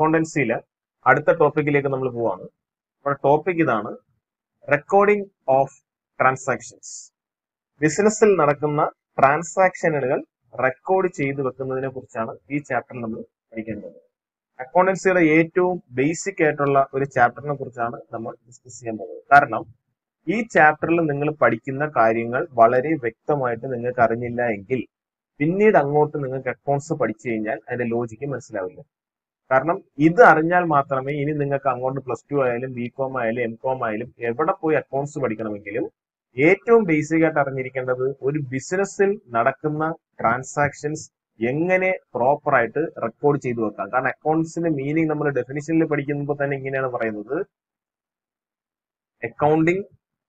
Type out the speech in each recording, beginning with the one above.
അക്കൗണ്ടൻസിയിലെ അടുത്ത ടോപ്പിക്കിലേക്ക് നമ്മൾ പോവാണ് നമ്മുടെ ടോപ്പിക് ഇതാണ് റെക്കോർഡിംഗ് ഓഫ് ട്രാൻസാക്ഷൻസ് ബിസിനസ്സിൽ നടക്കുന്ന ട്രാൻസാക്ഷനുകൾ റെക്കോർഡ് ചെയ്തു വെക്കുന്നതിനെ കുറിച്ചാണ് ഈ ചാപ്റ്ററിൽ നമ്മൾ പഠിക്കേണ്ടത് അക്കൗണ്ടൻസിയുടെ ഏറ്റവും ബേസിക് ആയിട്ടുള്ള ഒരു ചാപ്റ്ററിനെ കുറിച്ചാണ് നമ്മൾ ഡിസ്കസ് ചെയ്യാൻ പോകുന്നത് കാരണം ഈ ചാപ്റ്ററിൽ നിങ്ങൾ പഠിക്കുന്ന കാര്യങ്ങൾ വളരെ വ്യക്തമായിട്ട് നിങ്ങൾക്ക് അറിഞ്ഞില്ല എങ്കിൽ പിന്നീട് അങ്ങോട്ട് നിങ്ങൾക്ക് അക്കൗണ്ട്സ് പഠിച്ചു കഴിഞ്ഞാൽ അതിന്റെ ലോജിക്ക് മനസ്സിലാവില്ല കാരണം ഇത് അറിഞ്ഞാൽ മാത്രമേ ഇനി നിങ്ങൾക്ക് അങ്ങോട്ട് പ്ലസ് ടു ആയാലും ബി കോം ആയാലും എം കോം ആയാലും എവിടെ പോയി അക്കൗണ്ട്സ് പഠിക്കണമെങ്കിലും ഏറ്റവും ബേസിക് ആയിട്ട് അറിഞ്ഞിരിക്കേണ്ടത് ഒരു ബിസിനസ്സിൽ നടക്കുന്ന ട്രാൻസാക്ഷൻസ് എങ്ങനെ പ്രോപ്പർ ആയിട്ട് റെക്കോർഡ് ചെയ്തു വെക്കാം കാരണം അക്കൗണ്ട്സിന്റെ മീനിങ് നമ്മൾ ഡെഫിനിഷനിൽ പഠിക്കുമ്പോൾ തന്നെ ഇങ്ങനെയാണ് പറയുന്നത് accounting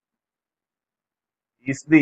is the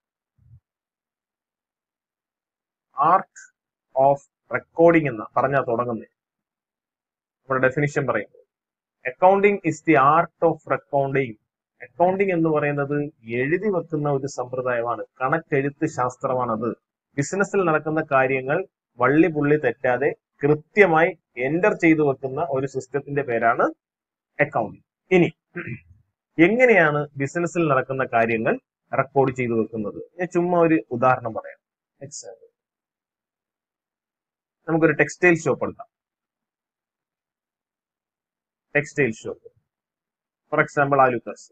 art of recording എന്ന് പറഞ്ഞാ തുടങ്ങുന്നത് നമ്മുടെ ഡെഫിനിഷൻ പറയുന്നത് accounting is the art of recording accounting എന്ന് പറയുന്നത് എഴുതി വെക്കുന്ന ഒരു സമ്പ്രദായമാണ് കണക്കെഴുത്ത് ശാസ്ത്രമാണത് ബിസിനസ്സിൽ നടക്കുന്ന കാര്യങ്ങൾ വള്ളി പുള്ളി തെറ്റാതെ കൃത്യമായി എൻ്റർ ചെയ്തു വെക്കുന്ന ഒരു സിസ്റ്റത്തിന്റെ പേരാണ് അക്കൗണ്ടിങ് ഇനി എങ്ങനെയാണ് ബിസിനസ്സിൽ നടക്കുന്ന കാര്യങ്ങൾ റെക്കോർഡ് ചെയ്തു വെക്കുന്നത് ഞാൻ ചുമ്മാ ഒരു ഉദാഹരണം പറയാം എക്സാമ്പിൾ നമുക്കൊരു ടെക്സ്റ്റൈൽ ഷോപ്പ് എടുക്കാം textile shop for example Alukkas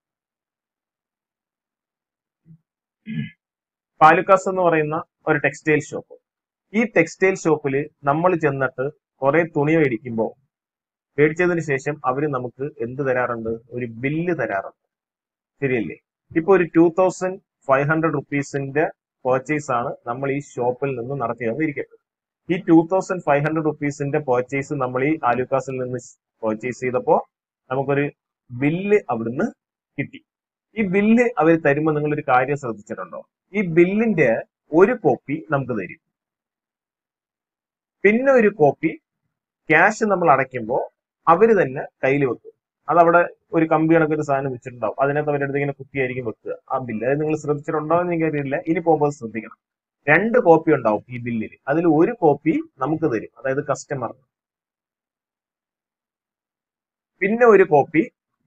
Palukkas എന്ന് പറയുന്ന ഒരു ടെക്സ്റ്റൈൽ ഷോപ്പ് ഈ ടെക്സ്റ്റൈൽ ഷോപ്പിൽ നമ്മൾ ചെന്നിട്ട് കുറെ തുണി മേടിക്കുമ്പോൾ മേടിച്ചതിന് ശേഷം അവർ നമുക്ക് എന്ത് തരാറുണ്ട് ഒരു ബില്ല് തരാറുണ്ട് ശരിയല്ലേ ഇപ്പൊ ഒരു ടൂ തൗസൻഡ് ഫൈവ് ഹൺഡ്രഡ് റുപ്പീസിന്റെ പർച്ചേസ് ആണ് നമ്മൾ ഈ ഷോപ്പിൽ നിന്ന് നടത്തിയതെന്ന് ഇരിക്കട്ടെ ഈ ടൂ തൗസൻഡ് ഫൈവ് ഹൺഡ്രഡ് റുപ്പീസിന്റെ പർച്ചേസ് നമ്മൾ ഈ ആലുക്കാസിൽ നിന്ന് പർച്ചേസ് ചെയ്തപ്പോ നമുക്കൊരു ബില്ല് അവിടുന്ന് കിട്ടി ഈ ബില്ല് അവർ തരുമ്പോൾ നിങ്ങൾ ഒരു കാര്യം ശ്രദ്ധിച്ചിട്ടുണ്ടോ ഈ ബില്ലിന്റെ ഒരു കോപ്പി നമുക്ക് തരും പിന്നെ ഒരു കോപ്പി ക്യാഷ് നമ്മൾ അടയ്ക്കുമ്പോൾ അവര് തന്നെ കയ്യിൽ വെക്കും അതവിടെ ഒരു കമ്പി കണക്ക് ഒരു സാധനം വെച്ചിട്ടുണ്ടാവും അതിനകത്ത് അവരുടെ അടുത്ത് ഇങ്ങനെ കുപ്പിയായിരിക്കും വെക്കുക ആ ബില്ല് അത് നിങ്ങൾ ശ്രദ്ധിച്ചിട്ടുണ്ടോ എന്ന് എനിക്ക് അറിയില്ല ഇനി പോകുമ്പോൾ അത് ശ്രദ്ധിക്കണം രണ്ട് കോപ്പി ഉണ്ടാവും ഈ ബില്ലിൽ അതിൽ ഒരു കോപ്പി നമുക്ക് തരും അതായത് കസ്റ്റമർ പിന്നെ ഒരു കോപ്പി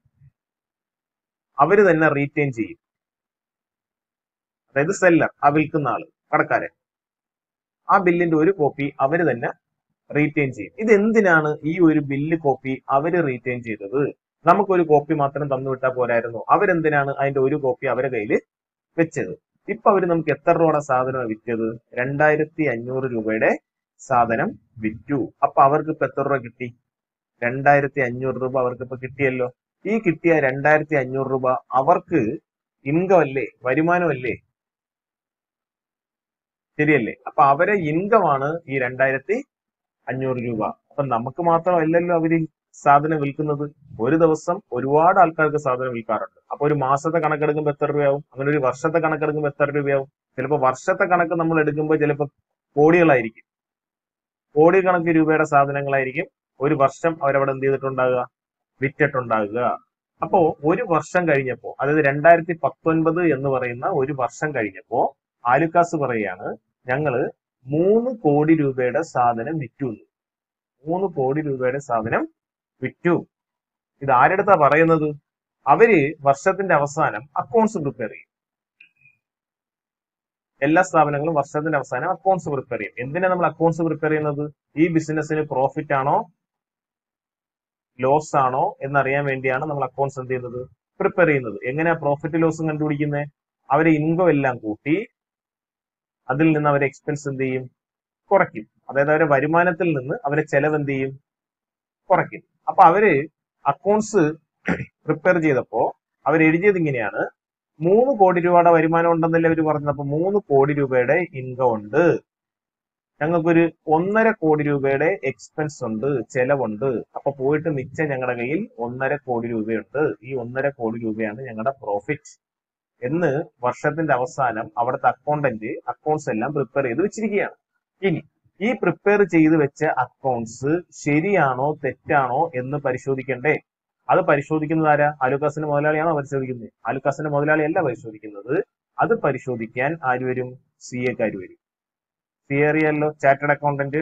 അവര് തന്നെ റീറ്റെയിൻ ചെയ്യും അതായത് സെല്ലർ ആ വിൽക്കുന്ന ആള് കടക്കാരൻ ആ ബില്ലിന്റെ ഒരു കോപ്പി അവര് തന്നെ റീറ്റെയിൻ ചെയ്യും ഇത് എന്തിനാണ് ഈ ഒരു ബില്ല് കോപ്പി അവര് റീറ്റെയിൻ ചെയ്തത് നമുക്കൊരു കോപ്പി മാത്രം തന്നു വിട്ടാൽ പോരായിരുന്നു അവരെന്തിനാണ് അതിന്റെ ഒരു കോപ്പി അവരെ കയ്യിൽ വെച്ചത് ഇപ്പൊ അവര് നമുക്ക് എത്ര രൂപയുടെ സാധനമാണ് വിറ്റത് രണ്ടായിരത്തി അഞ്ഞൂറ് രൂപയുടെ സാധനം വിറ്റു അപ്പൊ അവർക്ക് ഇപ്പൊ എത്ര രൂപ കിട്ടി രണ്ടായിരത്തി അഞ്ഞൂറ് രൂപ അവർക്ക് ഇപ്പൊ കിട്ടിയല്ലോ ഈ കിട്ടിയ രണ്ടായിരത്തി അഞ്ഞൂറ് രൂപ അവർക്ക് ഇൻകം അല്ലേ വരുമാനമല്ലേ ശരിയല്ലേ അപ്പൊ അവരെ ഇൻകം ആണ് ഈ രണ്ടായിരത്തി അഞ്ഞൂറ് രൂപ അപ്പൊ നമുക്ക് മാത്രമല്ലല്ലോ അവര് സാധനം വിൽക്കുന്നത് ഒരു ദിവസം ഒരുപാട് ആൾക്കാർക്ക് സാധനം വിൽക്കാറുണ്ട് അപ്പൊ ഒരു മാസത്തെ കണക്കെടുക്കുമ്പോൾ എത്ര രൂപയാവും അങ്ങനെ ഒരു വർഷത്തെ കണക്കെടുക്കുമ്പോൾ എത്ര രൂപയാവും ചിലപ്പോൾ വർഷത്തെ കണക്ക് നമ്മൾ എടുക്കുമ്പോൾ ചിലപ്പോൾ കോടികളായിരിക്കും കോടി കണക്ക് രൂപയുടെ സാധനങ്ങളായിരിക്കും ഒരു വർഷം അവരവിടെ എന്ത് ചെയ്തിട്ടുണ്ടാകുക വിറ്റിട്ടുണ്ടാകുക അപ്പോ ഒരു വർഷം കഴിഞ്ഞപ്പോ അതായത് രണ്ടായിരത്തി പത്തൊൻപത് എന്ന് പറയുന്ന ഒരു വർഷം കഴിഞ്ഞപ്പോ ആലുക്കാസ് പറയാണ് ഞങ്ങള് മൂന്ന് കോടി രൂപയുടെ സാധനം വിറ്റു എന്ന്. മൂന്ന് കോടി രൂപയുടെ സാധനം വിറ്റു ഇത് ആരെടുത്താ പറയുന്നത് അവര് വർഷത്തിന്റെ അവസാനം അക്കൗണ്ട്സ് പ്രിപ്പയർ ചെയ്യും എല്ലാ സ്ഥാപനങ്ങളും വർഷത്തിന്റെ അവസാനം അക്കൗണ്ട്സ് പ്രിപ്പയർ ചെയ്യും എന്തിനാ നമ്മൾ അക്കൗണ്ട്സ് പ്രിപ്പയർ ചെയ്യുന്നത് ഈ ബിസിനസ്സിന് പ്രോഫിറ്റ് ആണോ ലോസ് ആണോ എന്നറിയാൻ വേണ്ടിയാണ് നമ്മൾ അക്കൗണ്ട്സ് എന്ത് ചെയ്യുന്നത് പ്രിപ്പയർ ചെയ്യുന്നത് എങ്ങനെയാ പ്രോഫിറ്റ് ലോസും കണ്ടുപിടിക്കുന്നത് അവരെ ഇൻകം എല്ലാം കൂട്ടി അതിൽ നിന്ന് അവരെ എക്സ്പെൻസ് എന്ത് ചെയ്യും കുറയ്ക്കും അതായത് അവരെ വരുമാനത്തിൽ നിന്ന് അവരെ ചെലവ് എന്ത് ചെയ്യും കുറയ്ക്കും അപ്പൊ അവര് അക്കൗണ്ട്സ് പ്രിപ്പയർ ചെയ്തപ്പോ അവർ എഴുതിയത് ഇങ്ങനെയാണ് മൂന്ന് കോടി രൂപയുടെ വരുമാനം ഉണ്ടെന്നല്ലേ അവർ പറഞ്ഞത് അപ്പൊ മൂന്ന് കോടി രൂപയുടെ ഇൻകം ഉണ്ട് ഞങ്ങൾക്കൊരു ഒന്നര കോടി രൂപയുടെ എക്സ്പെൻസ് ഉണ്ട് ചെലവുണ്ട് അപ്പൊ പോയിട്ട് മിച്ചം ഞങ്ങളുടെ കയ്യിൽ ഒന്നര കോടി രൂപയുണ്ട് ഈ ഒന്നര കോടി രൂപയാണ് ഞങ്ങളുടെ പ്രോഫിറ്റ് എന്ന് വർഷത്തിന്റെ അവസാനം അവിടുത്തെ അക്കൗണ്ടന്റ് അക്കൗണ്ട്സ് എല്ലാം പ്രിപ്പയർ ചെയ്ത് വെച്ചിരിക്കുകയാണ് ഇനി ഈ പ്രിപ്പയർ ചെയ്ത് വെച്ച അക്കൗണ്ട്സ് ശരിയാണോ തെറ്റാണോ എന്ന് പരിശോധിക്കണ്ടേ അത് പരിശോധിക്കുന്നത് ആരാ അലുക്കാസിന്റെ മുതലാളിയാണോ പരിശോധിക്കുന്നത് അലുക്കാസിന്റെ മുതലാളിയല്ല പരിശോധിക്കുന്നത് അത് പരിശോധിക്കാൻ ആര് വരും സി എക്കാര് വരും സി അറിയാലോ ചാർട്ടേഡ് അക്കൗണ്ടന്റ്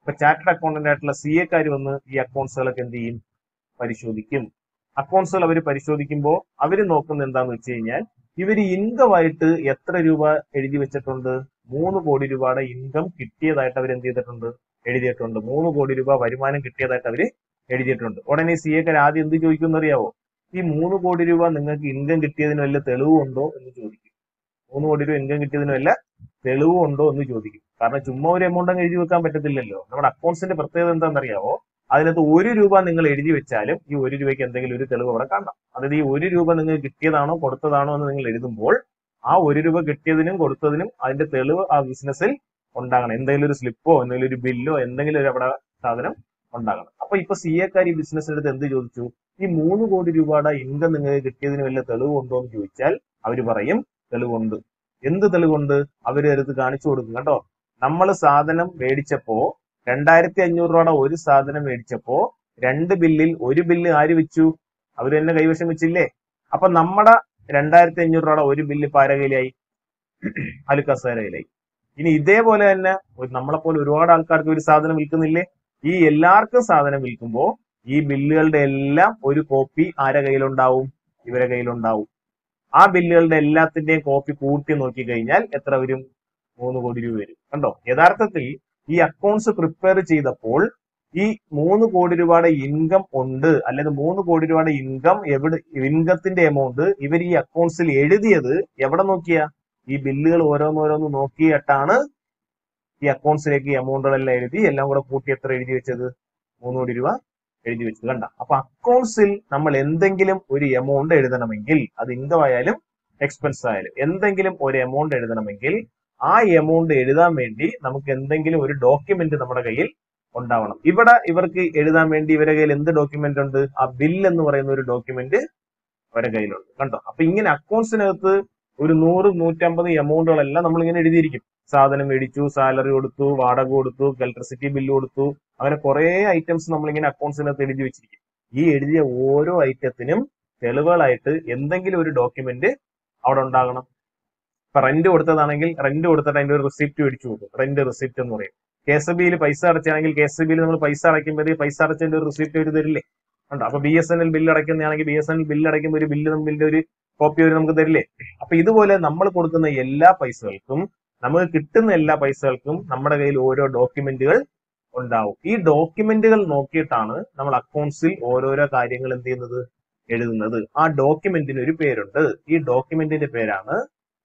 ഇപ്പൊ ചാർട്ടഡ് അക്കൗണ്ടന്റ് ആയിട്ടുള്ള സി എക്കാർ വന്ന് ഈ അക്കൗണ്ട്സുകളൊക്കെ എന്ത് ചെയ്യും പരിശോധിക്കും അക്കൗണ്ട്സുകൾ അവർ പരിശോധിക്കുമ്പോൾ അവർ നോക്കുന്നത് എന്താന്ന് വെച്ച് കഴിഞ്ഞാൽ ഇവർ ഇൻകം ആയിട്ട് എത്ര രൂപ എഴുതി വെച്ചിട്ടുണ്ട് മൂന്ന് കോടി രൂപയുടെ ഇൻകം കിട്ടിയതായിട്ട് അവർ എന്ത് ചെയ്തിട്ടുണ്ട് എഴുതിയിട്ടുണ്ട് മൂന്ന് കോടി രൂപ വരുമാനം കിട്ടിയതായിട്ട് അവർ എഴുതിയിട്ടുണ്ട് ഉടനെ സി എക്കാർ ആദ്യം എന്ത് ചോദിക്കും അറിയാവോ ഈ മൂന്ന് കോടി രൂപ നിങ്ങൾക്ക് ഇൻകം കിട്ടിയതിന് വല്ല തെളിവുണ്ടോ എന്ന് ചോദിക്കും മൂന്ന് കോടി രൂപ ഇൻകം കിട്ടിയതിന് വല്ല തെളിവുണ്ടോ എന്ന് ചോദിക്കും കാരണം ചുമ്മാ ഒരു എമൗണ്ട് അങ്ങ് എഴുതി വെക്കാൻ പറ്റത്തില്ലല്ലോ നമ്മുടെ അക്കൗണ്ട്സിന്റെ പ്രത്യേകത എന്താണെന്നറിയാവോ അതിനകത്ത് ഒരു രൂപ നിങ്ങൾ എഴുതി വെച്ചാലും ഈ ഒരു രൂപയ്ക്ക് എന്തെങ്കിലും ഒരു തെളിവ് അവിടെ കാണാം അതായത് ഈ ഒരു രൂപ നിങ്ങൾക്ക് കിട്ടിയതാണോ കൊടുത്തതാണോ എന്ന് നിങ്ങൾ എഴുതുമ്പോൾ ആ ഒരു രൂപ കിട്ടിയതിനും കൊടുത്തതിനും അതിന്റെ തെളിവ് ആ ബിസിനസ്സിൽ ഉണ്ടാകണം എന്തെങ്കിലും ഒരു സ്ലിപ്പോ എന്തെങ്കിലും ഒരു ബില്ലോ എന്തെങ്കിലും ഒരു അവിടെ സാധനം ഉണ്ടാകണം അപ്പൊ ഇപ്പൊ സി എക്കാർ ഈ ബിസിനസ്സിന്റെ അടുത്ത് എന്ത് ചോദിച്ചു ഈ മൂന്ന് കോടി രൂപയുടെ ഇൻകം നിങ്ങൾക്ക് കിട്ടിയതിന് വല്ല തെളിവുണ്ടോ എന്ന് ചോദിച്ചാൽ അവർ പറയും തെളിവുണ്ട് എന്ത് തെളിവുണ്ട് അവര് അടുത്ത് കാണിച്ചു കൊടുക്കും കേട്ടോ നമ്മൾ സാധനം മേടിച്ചപ്പോ രണ്ടായിരത്തി അഞ്ഞൂറ് രൂപയുടെ ഒരു സാധനം മേടിച്ചപ്പോ രണ്ട് ബില്ലിൽ ഒരു ബില്ല് ആര് വെച്ചു അവർ തന്നെ കൈവശം വെച്ചില്ലേ അപ്പൊ നമ്മുടെ രണ്ടായിരത്തി അഞ്ഞൂറ് രൂപയുടെ ഒരു ബില്ല് ഇപ്പൊ ആരുടെ കയ്യിലായി അലുക്കസേര കയ്യിലായി ഇനി ഇതേപോലെ തന്നെ ഒരു- നമ്മളെപ്പോലെ ഒരുപാട് ആൾക്കാർക്ക് ഒരു സാധനം വിൽക്കുന്നില്ലേ ഈ എല്ലാവർക്കും സാധനം വിൽക്കുമ്പോ ഈ ബില്ലുകളുടെ എല്ലാം ഒരു കോപ്പി ആരെ കയ്യിലുണ്ടാവും ഇവരെ കയ്യിലുണ്ടാവും ആ ബില്ലുകളുടെ എല്ലാത്തിന്റെയും കോപ്പി കൂട്ടി നോക്കി കഴിഞ്ഞാൽ എത്ര വരും മൂന്ന് കോടി രൂപ വരും കണ്ടോ യഥാർത്ഥത്തിൽ ഈ അക്കൗണ്ട്സ് പ്രിപ്പയർ ചെയ്തപ്പോൾ ഈ മൂന്ന് കോടി രൂപയുടെ ഇൻകം ഉണ്ട് അല്ലെങ്കിൽ മൂന്ന് കോടി രൂപയുടെ ഇൻകം എവിടെ ഇൻകത്തിന്റെ എമൗണ്ട് ഇവർ ഈ അക്കൗണ്ട്സിൽ എഴുതിയത് എവിടെ നോക്കിയാ ഈ ബില്ലുകൾ ഓരോന്നോരോന്ന് നോക്കിയിട്ടാണ് ഈ അക്കൗണ്ട്സിലേക്ക് എമൗണ്ടുകളെല്ലാം എഴുതി എല്ലാം കൂടെ കൂട്ടി എത്ര എഴുതി വെച്ചത് മൂന്ന് കോടി രൂപ എഴുതി വെച്ചത് കണ്ട അപ്പൊ അക്കൗണ്ട്സിൽ നമ്മൾ എന്തെങ്കിലും ഒരു എമൗണ്ട് എഴുതണമെങ്കിൽ അത് ഇൻകം ആയാലും എക്സ്പെൻസ് ആയാലും എന്തെങ്കിലും ഒരു എമൗണ്ട് എഴുതണമെങ്കിൽ ആ എമൗണ്ട് എഴുതാൻ വേണ്ടി നമുക്ക് എന്തെങ്കിലും ഒരു ഡോക്യുമെന്റ് നമ്മുടെ കയ്യിൽ ഉണ്ടാവണം ഇവിടെ ഇവർക്ക് എഴുതാൻ വേണ്ടി ഇവരുടെ കയ്യിൽ എന്ത് ഡോക്യുമെന്റ് ഉണ്ട് ആ ബിൽ എന്ന് പറയുന്ന ഒരു ഡോക്യുമെന്റ് അവരുടെ കയ്യിലുണ്ട് കണ്ടോ അപ്പൊ ഇങ്ങനെ അക്കൗണ്ട്സിനകത്ത് ഒരു നൂറ് നൂറ്റമ്പത് എമൗണ്ടുകളെല്ലാം നമ്മൾ ഇങ്ങനെ എഴുതിയിരിക്കും സാധനം മേടിച്ചു സാലറി കൊടുത്തു വാടക കൊടുത്തു ഇലക്ട്രിസിറ്റി ബില്ല് കൊടുത്തു അങ്ങനെ കുറെ ഐറ്റംസ് നമ്മളിങ്ങനെ അക്കൗണ്ട്സിനകത്ത് എഴുതി വെച്ചിരിക്കും ഈ എഴുതിയ ഓരോ ഐറ്റത്തിനും തെളിവുകളായിട്ട് എന്തെങ്കിലും ഒരു ഡോക്യുമെന്റ് അവിടെ ഉണ്ടാകണം ഇപ്പൊ റെന്റ് കൊടുത്തതാണെങ്കിൽ റെന്റ് കൊടുത്തിട്ട് അതിന്റെ ഒരു റിസിപ്റ്റ് മേടിച്ചു കൊടുക്കും റെന്റ് റിസിപ്റ്റ് എന്ന് പറയും കെ എസ് ബിയിൽ പൈസ അടച്ചാണെങ്കിൽ കെ എസ് ബിയിൽ നമ്മൾ പൈസ അടയ്ക്കുമ്പോൾ പൈസ അടച്ചതിന്റെ ഒരു റിസിപ്റ്റ് ഒരു തരില്ലേ ഉണ്ടോ അപ്പൊ B S N L bill അടയ്ക്കുന്നതാണെങ്കിൽ B S N L bill അടയ്ക്കുമ്പോൾ ഒരു ബില്ല് ബില്ലിന്റെ ഒരു കോപ്പി അവർ നമുക്ക് തരില്ലേ അപ്പൊ ഇതുപോലെ നമ്മൾ കൊടുക്കുന്ന എല്ലാ പൈസകൾക്കും നമുക്ക് കിട്ടുന്ന എല്ലാ പൈസകൾക്കും നമ്മുടെ കയ്യിൽ ഓരോ ഡോക്യുമെന്റുകൾ ഉണ്ടാവും ഈ ഡോക്യുമെന്റുകൾ നോക്കിയിട്ടാണ് നമ്മൾ അക്കൗണ്ട്സിൽ ഓരോരോ കാര്യങ്ങൾ എന്ത് ചെയ്യുന്നത് എഴുതുന്നത് ആ ഡോക്യുമെന്റിന് ഒരു പേരുണ്ട് ഈ ഡോക്യുമെന്റിന്റെ പേരാണ്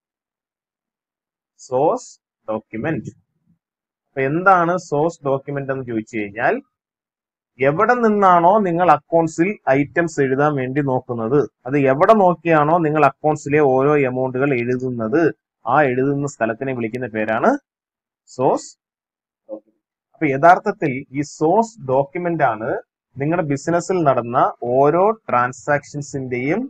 സോഴ്സ് ഡോക്യുമെന്റ് അപ്പൊ എന്താണ് സോഴ്സ് ഡോക്യുമെന്റ് എന്ന് ചോദിച്ചു കഴിഞ്ഞാൽ എവിടെ നിന്നാണോ നിങ്ങൾ അക്കൗണ്ട്സിൽ ഐറ്റംസ് എഴുതാൻ വേണ്ടി നോക്കുന്നത് അത് എവിടെ നോക്കിയാണോ നിങ്ങൾ അക്കൗണ്ട്സിലെ ഓരോ എമൗണ്ടുകൾ എഴുതുന്നത് ആ എഴുതുന്ന സ്ഥലത്തിനെ വിളിക്കുന്ന പേരാണ് സോഴ്സ് ഡോക്യുമെന്റ് അപ്പൊ യഥാർത്ഥത്തിൽ ഈ സോഴ്സ് ഡോക്യുമെന്റ് ആണ് നിങ്ങളുടെ ബിസിനസ്സിൽ നടന്ന ഓരോ ട്രാൻസാക്ഷൻസിന്റെയും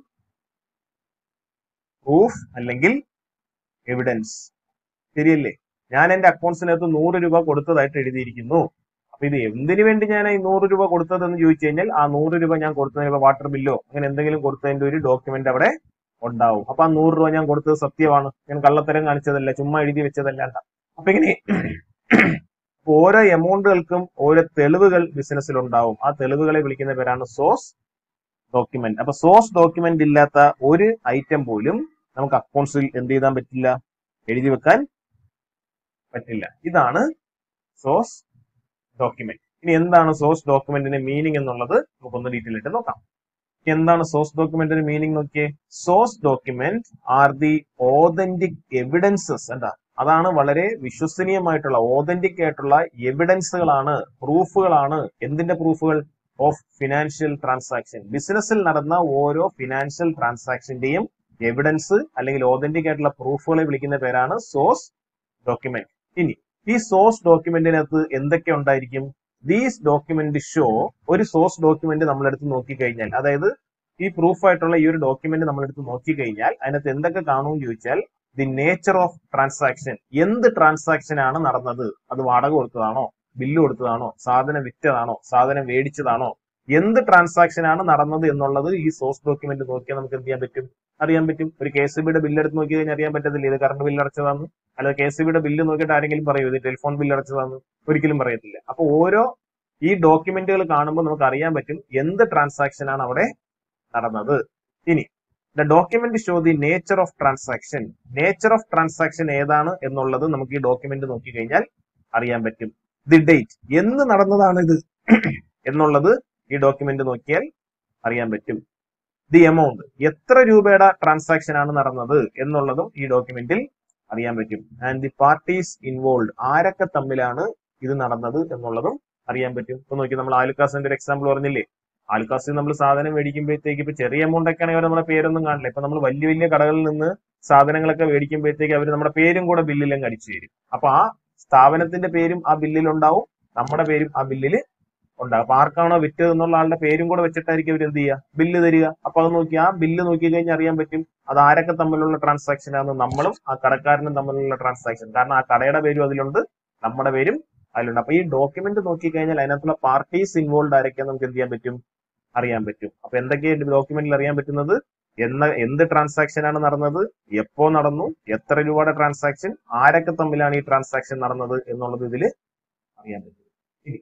പ്രൂഫ് അല്ലെങ്കിൽ എവിഡൻസ് ശരിയല്ലേ ഞാൻ എന്റെ അക്കൗണ്ട്സിനകത്ത് നൂറ് രൂപ കൊടുത്തതായിട്ട് എഴുതിയിരിക്കുന്നു അപ്പൊ ഇത് എന്തിനു വേണ്ടി ഞാൻ ഈ നൂറ് രൂപ കൊടുത്തതെന്ന് ചോദിച്ചു കഴിഞ്ഞാൽ ആ നൂറ് രൂപ ഞാൻ കൊടുത്തതിന് വാട്ടർ ബില്ലോ അങ്ങനെ എന്തെങ്കിലും കൊടുത്തതിന്റെ ഒരു ഡോക്യുമെന്റ് അവിടെ ഉണ്ടാവും അപ്പൊ ആ നൂറ് രൂപ ഞാൻ കൊടുത്തത് സത്യമാണ് ഞാൻ കള്ളത്തരം കാണിച്ചതല്ല ചുമ്മാ എഴുതി വെച്ചതല്ല അപ്പൊ ഇങ്ങനെ ഓരോ എമൗണ്ടുകൾക്കും ഓരോ തെളിവുകൾ ബിസിനസ്സിൽ ഉണ്ടാവും ആ തെളിവുകളെ വിളിക്കുന്ന പേരാണ് സോഴ്സ് ഡോക്യുമെന്റ് അപ്പൊ സോഴ്സ് ഡോക്യുമെന്റ് ഇല്ലാത്ത ഒരു ഐറ്റം പോലും നമുക്ക് അക്കൗണ്ട്സിൽ എന്ത് ചെയ്താൻ പറ്റില്ല എഴുതി വെക്കാൻ പറ്റില്ല ഇതാണ് സോഴ്സ് ഡോക്യുമെന്റ് ഇനി എന്താണ് സോഴ്സ് ഡോക്യുമെന്റിന്റെ മീനിങ് എന്നുള്ളത് നമുക്കൊന്ന് ഡീറ്റെയിൽ ആയിട്ട് നോക്കാം എന്താണ് സോഴ്സ് ഡോക്യുമെന്റിന്റെ മീനിങ് നോക്കിയേ source document are the authentic evidences എന്താ അതാണ് വളരെ വിശ്വസനീയമായിട്ടുള്ള ഓതന്റിക് ആയിട്ടുള്ള എവിഡൻസുകളാണ് പ്രൂഫുകളാണ് എന്തിന്റെ പ്രൂഫുകൾ ഓഫ് ഫിനാൻഷ്യൽ ട്രാൻസാക്ഷൻ ബിസിനസ്സിൽ നടന്ന ഓരോ ഫിനാൻഷ്യൽ ട്രാൻസാക്ഷന്റെയും എവിഡൻസ് അല്ലെങ്കിൽ ഓതന്റിക് ആയിട്ടുള്ള പ്രൂഫുകളെ വിളിക്കുന്ന പേരാണ് സോഴ്സ് ഡോക്യുമെന്റ് ഇനി ഈ സോഴ്സ് ഡോക്യുമെന്റിനകത്ത് എന്തൊക്കെ ഉണ്ടായിരിക്കും ദീസ് ഡോക്യുമെന്റ് ഷോ ഒരു സോഴ്സ് ഡോക്യുമെന്റ് നമ്മളെടുത്ത് നോക്കിക്കഴിഞ്ഞാൽ അതായത് ഈ പ്രൂഫ് ആയിട്ടുള്ള ഈ ഒരു ഡോക്യുമെന്റ് നമ്മളെടുത്ത് നോക്കിക്കഴിഞ്ഞാൽ അതിനകത്ത് എന്തൊക്കെ കാണുമെന്ന് ചോദിച്ചാൽ ദി നേച്ചർ ഓഫ് ട്രാൻസാക്ഷൻ എന്ത് ട്രാൻസാക്ഷൻ ആണ് നടന്നത് അത് വാടക കൊടുത്തതാണോ ബില്ല് കൊടുത്തതാണോ സാധനം വിറ്റതാണോ സാധനം മേടിച്ചതാണോ എന്ത് ട്രാൻസാക്ഷൻ ആണ് നടന്നത് എന്നുള്ളത് ഈ സോഴ്സ് ഡോക്യുമെന്റ് നോക്കിയാൽ നമുക്ക് എന്ത് ചെയ്യാൻ പറ്റും അറിയാൻ പറ്റും ഒരു കെ സി ബിയുടെ ബില്ല് എടുത്ത് നോക്കി കഴിഞ്ഞാൽ അറിയാൻ പറ്റത്തില്ല ഇത് കറണ്ട് ബില്ല് അടച്ചതാന്ന് അല്ലാതെ കെ സി ബിയുടെ ബില്ല് നോക്കിയിട്ട് ആരെങ്കിലും പറയൂ ഇത് ടെലിഫോൺ ബില്ല് അടച്ചതാന്ന് ഒരിക്കലും പറയത്തില്ല അപ്പൊ ഓരോ ഈ ഡോക്യുമെന്റുകൾ കാണുമ്പോൾ നമുക്ക് അറിയാൻ പറ്റും എന്ത് ട്രാൻസാക്ഷൻ ആണ് അവിടെ നടന്നത് ഇനി the document show the nature of transaction nature of transaction ഏതാണ് എന്നുള്ളത് നമുക്ക് ഈ ഡോക്യുമെന്റ് നോക്കി കഴിഞ്ഞാൽ അറിയാൻ പറ്റും ദി ഡേറ്റ് എന്ന് നടന്നതാണ് ഇത് എന്നുള്ളത് ഈ ഡോക്യുമെന്റ് നോക്കിയാൽ അറിയാൻ പറ്റും ദി എമൗണ്ട് എത്ര രൂപയുടെ ട്രാൻസാക്ഷൻ ആണ് നടന്നത് എന്നുള്ളതും ഈ ഡോക്യുമെന്റിൽ അറിയാൻ പറ്റും ആൻഡ് ദി പാർട്ടീസ് ഇൻവോൾവ് ആരൊക്കെ തമ്മിലാണ് ഇത് നടന്നത് എന്നുള്ളതും അറിയാൻ പറ്റും ഇപ്പൊ നോക്കി നമ്മൾ ആലുക്കാസിന്റെ ഒരു എക്സാമ്പിൾ പറഞ്ഞില്ലേ ആൽക്കാസിൽ നമ്മൾ സാധനം മേടിക്കുമ്പോഴത്തേക്ക് ഇപ്പൊ ചെറിയ എമൗണ്ട് ഒക്കെ ആണെങ്കിൽ നമ്മുടെ പേരൊന്നും കാണില്ല ഇപ്പൊ നമ്മൾ വലിയ വലിയ കടകളിൽ നിന്ന് സാധനങ്ങളൊക്കെ മേടിക്കുമ്പോഴത്തേക്ക് അവർ നമ്മുടെ പേരും കൂടെ ബില്ലിലങ്ങ് അടിച്ചു തരും അപ്പൊ ആ സ്ഥാപനത്തിന്റെ പേരും ആ ബില്ലിൽ ഉണ്ടാവും നമ്മുടെ പേരും ആ ബില്ലിൽ ഉണ്ടാവും അപ്പൊ ആർക്കാണോ വിറ്റത് എന്നുള്ള ആളുടെ പേരും കൂടെ വെച്ചിട്ടായിരിക്കും അവർ എന്ത് ചെയ്യുക ബില്ല് തരിക അപ്പൊ അത് നോക്കി ആ ബില്ല് നോക്കി കഴിഞ്ഞാൽ അറിയാൻ പറ്റും അത് ആരൊക്കെ തമ്മിലുള്ള ട്രാൻസാക്ഷൻ ആണ് നമ്മളും ആ കടക്കാരനും തമ്മിലുള്ള ട്രാൻസാക്ഷൻ കാരണം ആ കടയുടെ പേരും അതിലുണ്ട് നമ്മുടെ പേരും അതിലുണ്ട് അപ്പൊ ഈ ഡോക്യുമെന്റ് നോക്കി കഴിഞ്ഞാൽ അതിനകത്തുള്ള പാർട്ടീസ് ഇൻവോൾവ് ആരൊക്കെ നമുക്ക് എന്ത് ചെയ്യാൻ പറ്റും അറിയാൻ പറ്റും അപ്പൊ എന്തൊക്കെയാണ് ഡോക്യുമെന്റിൽ അറിയാൻ പറ്റുന്നത് എന്ന എന്ത് ട്രാൻസാക്ഷൻ ആണ് നടന്നത് എപ്പോ നടന്നു എത്ര രൂപയുടെ ട്രാൻസാക്ഷൻ ആരൊക്കെ തമ്മിലാണ് ഈ ട്രാൻസാക്ഷൻ നടന്നത് എന്നുള്ളത് ഇതിൽ അറിയാൻ പറ്റും ഇനി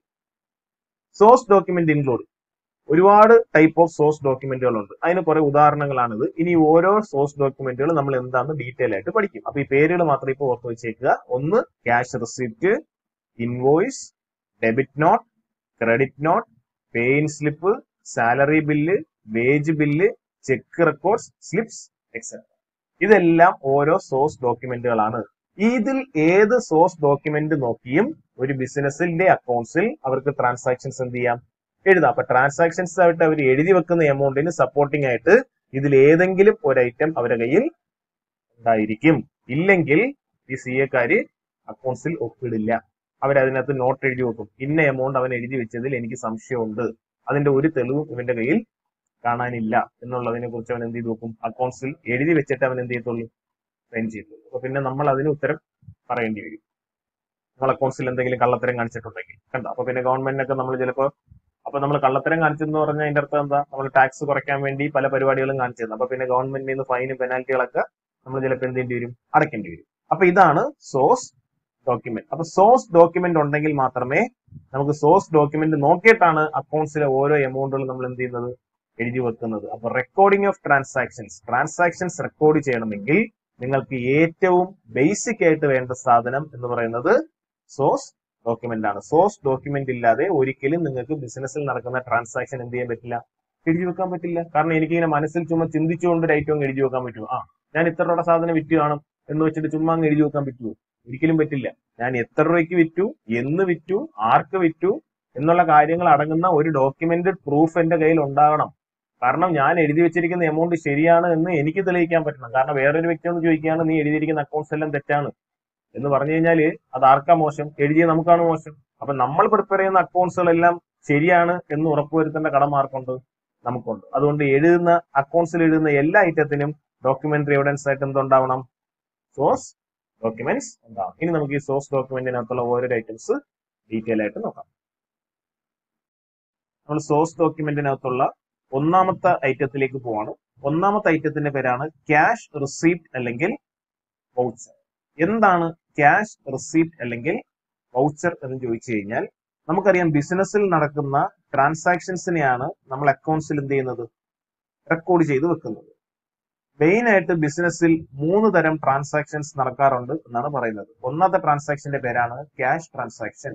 സോഴ്സ് ഡോക്യുമെന്റ് ഇൻക്ലൂഡ് ഒരുപാട് ടൈപ്പ് ഓഫ് സോഴ്സ് ഡോക്യുമെന്റുകൾ ഉണ്ട് അതിന് കുറെ ഉദാഹരണങ്ങളാണിത് ഇനി ഓരോ സോഴ്സ് ഡോക്യുമെന്റുകൾ നമ്മൾ എന്താണെന്ന് ഡീറ്റെയിൽ ആയിട്ട് പഠിക്കും അപ്പൊ ഈ പേരുകൾ മാത്രം ഇപ്പോൾ ഓർത്ത് വെച്ചേക്കുക ഒന്ന് cash receipt invoice debit note credit note pay in slip salary bill wage bill cheque records slips etcetera ഇതെല്ലാം ഓരോ സോഴ്സ് ഡോക്യുമെന്റുകളാണ് ഇതിൽ ഏത് സോഴ്സ് ഡോക്യുമെന്റ് നോക്കിയും ഒരു ബിസിനസിന്റെ അക്കൗണ്ട്സിൽ അവർക്ക് ട്രാൻസാക്ഷൻസ് എന്ത് ചെയ്യാം എഴുതാം അപ്പൊ ട്രാൻസാക്ഷൻസ് ആയിട്ട് അവർ എഴുതി വെക്കുന്ന എമൗണ്ടിന് സപ്പോർട്ടിംഗ് ആയിട്ട് ഇതിൽ ഏതെങ്കിലും ഒരു ഐറ്റം അവരുടെ കയ്യിൽ ഉണ്ടായിരിക്കും ഇല്ലെങ്കിൽ ഈ സി എക്കാര് അക്കൗണ്ട്സിൽ ഒപ്പിടില്ല അവരതിനകത്ത് നോട്ട് എഴുതി വെക്കും ഇന്ന എമൗണ്ട് അവൻ എഴുതി വെച്ചതിൽ എനിക്ക് സംശയമുണ്ട് അതിന്റെ ഒരു തെളിവും ഇവന്റെ കയ്യിൽ കാണാനില്ല എന്നുള്ളതിനെ കുറിച്ച് അവൻ എന്ത് ചെയ്ത് നോക്കും അക്കൗണ്ട്സിൽ എഴുതി വെച്ചിട്ട് അവൻ എന്ത് ചെയ്യത്തുള്ളൂ സൈൻ ചെയ്യത്തുള്ളൂ അപ്പൊ പിന്നെ നമ്മൾ അതിന് ഉത്തരം പറയേണ്ടി വരും നമ്മൾ അക്കൗണ്ട്സിൽ എന്തെങ്കിലും കള്ളത്തരം കാണിച്ചിട്ടുണ്ടെങ്കിൽ കണ്ടോ അപ്പൊ പിന്നെ ഗവൺമെന്റിനൊക്കെ നമ്മൾ ചിലപ്പോ അപ്പൊ നമ്മൾ കള്ളത്തരം കാണിച്ചെന്ന് പറഞ്ഞാൽ അതിന്റെ അർത്ഥം എന്താ നമ്മൾ ടാക്സ് കുറയ്ക്കാൻ വേണ്ടി പല പരിപാടികളും കാണിച്ചിരുന്നു അപ്പൊ പിന്നെ ഗവൺമെന്റിൽ നിന്ന് ഫൈനും പെനാൽറ്റികളൊക്കെ നമ്മൾ ചിലപ്പോൾ എന്ത് ചെയ്യേണ്ടി വരും അടയ്ക്കേണ്ടി വരും അപ്പൊ ഇതാണ് സോഴ്സ് ഡോക്യുമെന്റ് അപ്പൊ സോഴ്സ് ഡോക്യുമെന്റ് ഉണ്ടെങ്കിൽ മാത്രമേ നമുക്ക് സോഴ്സ് ഡോക്യുമെന്റ് നോക്കിയിട്ടാണ് അക്കൗണ്ട്സിലെ ഓരോ എമൗണ്ടുകളും നമ്മൾ എന്ത് ചെയ്യുന്നത് എഴുതി വെക്കുന്നത് അപ്പൊ recording of transactions transactions record ചെയ്യണമെങ്കിൽ നിങ്ങൾക്ക് ഏറ്റവും ബേസിക് ആയിട്ട് വേണ്ട സാധനം എന്ന് പറയുന്നത് സോഴ്സ് ഡോക്യുമെന്റ് ആണ് സോഴ്സ് ഡോക്യുമെന്റ് ഇല്ലാതെ ഒരിക്കലും നിങ്ങൾക്ക് ബിസിനസ്സിൽ നടക്കുന്ന ട്രാൻസാക്ഷൻ എന്ത് ചെയ്യാൻ പറ്റില്ല എഴുതി വെക്കാൻ പറ്റില്ല കാരണം എനിക്ക് ഇങ്ങനെ മനസ്സിൽ ചുമ്മാ ചിന്തിച്ചുകൊണ്ട് ഒരു ഐറ്റം എഴുതി വെക്കാൻ പറ്റുമോ ആ ഞാൻ ഇത്ര രൂപയുടെ സാധനം വിറ്റ് കാണും എന്ന് വെച്ചിട്ട് ചുമ്മാ അങ്ങ് എഴുതി വെക്കാൻ പറ്റുമോ ഒരിക്കലും പറ്റില്ല ഞാൻ എത്ര രൂപയ്ക്ക് വിറ്റു എന്ന് വിറ്റു ആർക്ക് വിറ്റു എന്നുള്ള കാര്യങ്ങൾ അടങ്ങുന്ന ഒരു ഡോക്യുമെന്റഡ് പ്രൂഫ് എന്റെ കയ്യിൽ ഉണ്ടാകണം കാരണം ഞാൻ എഴുതി വെച്ചിരിക്കുന്ന എമൗണ്ട് ശരിയാണ് എന്ന് എനിക്ക് തെളിയിക്കാൻ പറ്റണം കാരണം വേറൊരു വ്യക്തി ഒന്ന് ചോദിക്കുകയാണ് നീ എഴുതിയിരിക്കുന്ന അക്കൗണ്ട്സ് എല്ലാം തെറ്റാണ് എന്ന് പറഞ്ഞു കഴിഞ്ഞാൽ അത് ആർക്കാ മോശം എഴുതിയ നമുക്കാണ് മോശം അപ്പൊ നമ്മൾ പ്രിപ്പയർ ചെയ്യുന്ന അക്കൗണ്ട്സുകളെല്ലാം ശരിയാണ് എന്ന് ഉറപ്പുവരുത്തേണ്ട കടമ ആർക്കുണ്ട് നമുക്കുണ്ട് അതുകൊണ്ട് എഴുതുന്ന അക്കൗണ്ട്സിൽ എഴുതുന്ന എല്ലാ ഐറ്റത്തിനും ഡോക്യുമെന്ററി എവിഡൻസ് ആയിട്ട് എന്തുണ്ടാവണം സോഴ്സ് ഡോക്യുമെന്റ്സ് ഉണ്ടാവും ഇനി നമുക്ക് ഈ സോഴ്സ് ഡോക്യുമെന്റിനകത്തുള്ള ഓരോ ഐറ്റംസ് ഡീറ്റെയിൽ ആയിട്ട് നോക്കാം നമ്മൾ സോഴ്സ് ഡോക്യുമെന്റിനകത്തുള്ള ഒന്നാമത്തെ ഐറ്റത്തിലേക്ക് പോവാണ് ഒന്നാമത്തെ ഐറ്റത്തിന്റെ പേരാണ് ക്യാഷ് റിസീപ്റ്റ് അല്ലെങ്കിൽ വൗച്ചർ എന്താണ് ക്യാഷ് റിസീപ്റ്റ് അല്ലെങ്കിൽ വൗച്ചർ എന്ന് ചോദിച്ചു കഴിഞ്ഞാൽ നമുക്കറിയാം ബിസിനസ്സിൽ നടക്കുന്ന ട്രാൻസാക്ഷൻസിനെയാണ് നമ്മൾ അക്കൗണ്ട്സിൽ എന്ത് ചെയ്യുന്നത് റെക്കോർഡ് ചെയ്ത് വെക്കുന്നത് മെയിൻ ആയിട്ട് ബിസിനസ്സിൽ മൂന്ന് തരം ട്രാൻസാക്ഷൻസ് നടക്കാറുണ്ട് എന്നാണ് പറയുന്നത് ഒന്നാമത്തെ ട്രാൻസാക്ഷന്റെ പേരാണ് ക്യാഷ് ട്രാൻസാക്ഷൻ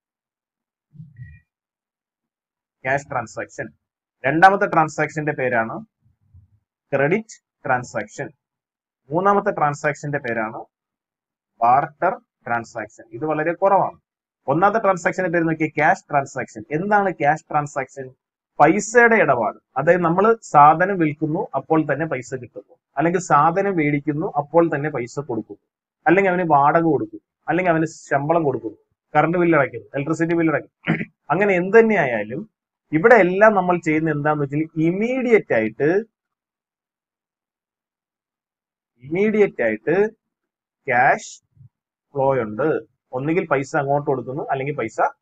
ക്യാഷ് ട്രാൻസാക്ഷൻ രണ്ടാമത്തെ ട്രാൻസാക്ഷന്റെ പേരാണ് ക്രെഡിറ്റ് ട്രാൻസാക്ഷൻ മൂന്നാമത്തെ ട്രാൻസാക്ഷന്റെ പേരാണ് ബാർട്ടർ ട്രാൻസാക്ഷൻ ഇത് വളരെ കുറവാണ് ഒന്നാമത്തെ ട്രാൻസാക്ഷന്റെ പേര് നോക്കിയ ക്യാഷ് ട്രാൻസാക്ഷൻ എന്താണ് ക്യാഷ് ട്രാൻസാക്ഷൻ പൈസയുടെ ഇടപാട് അതായത് നമ്മൾ സാധനം വിൽക്കുന്നു അപ്പോൾ തന്നെ പൈസ കിട്ടുന്നു അല്ലെങ്കിൽ സാധനം മേടിക്കുന്നു അപ്പോൾ തന്നെ പൈസ കൊടുക്കുന്നു അല്ലെങ്കിൽ അവന് വാടക കൊടുക്കുന്നു അല്ലെങ്കിൽ അവന് ശമ്പളം കൊടുക്കുന്നു കറണ്ട് ബില്ല് അടയ്ക്കുന്നു ഇലക്ട്രിസിറ്റി ബില്ല് അടയ്ക്കുന്നു അങ്ങനെ എന്ത് തന്നെയായാലും ഇവിടെ എല്ലാം നമ്മൾ ചെയ്യുന്ന എന്താന്ന് വെച്ചാൽ ഇമീഡിയറ്റ് ആയിട്ട് ഇമീഡിയറ്റ് ആയിട്ട് ക്യാഷ് ഫ്ലോ ഉണ്ട് ഒന്നുകിൽ പൈസ അങ്ങോട്ട് കൊടുക്കുന്നു അല്ലെങ്കിൽ പൈസ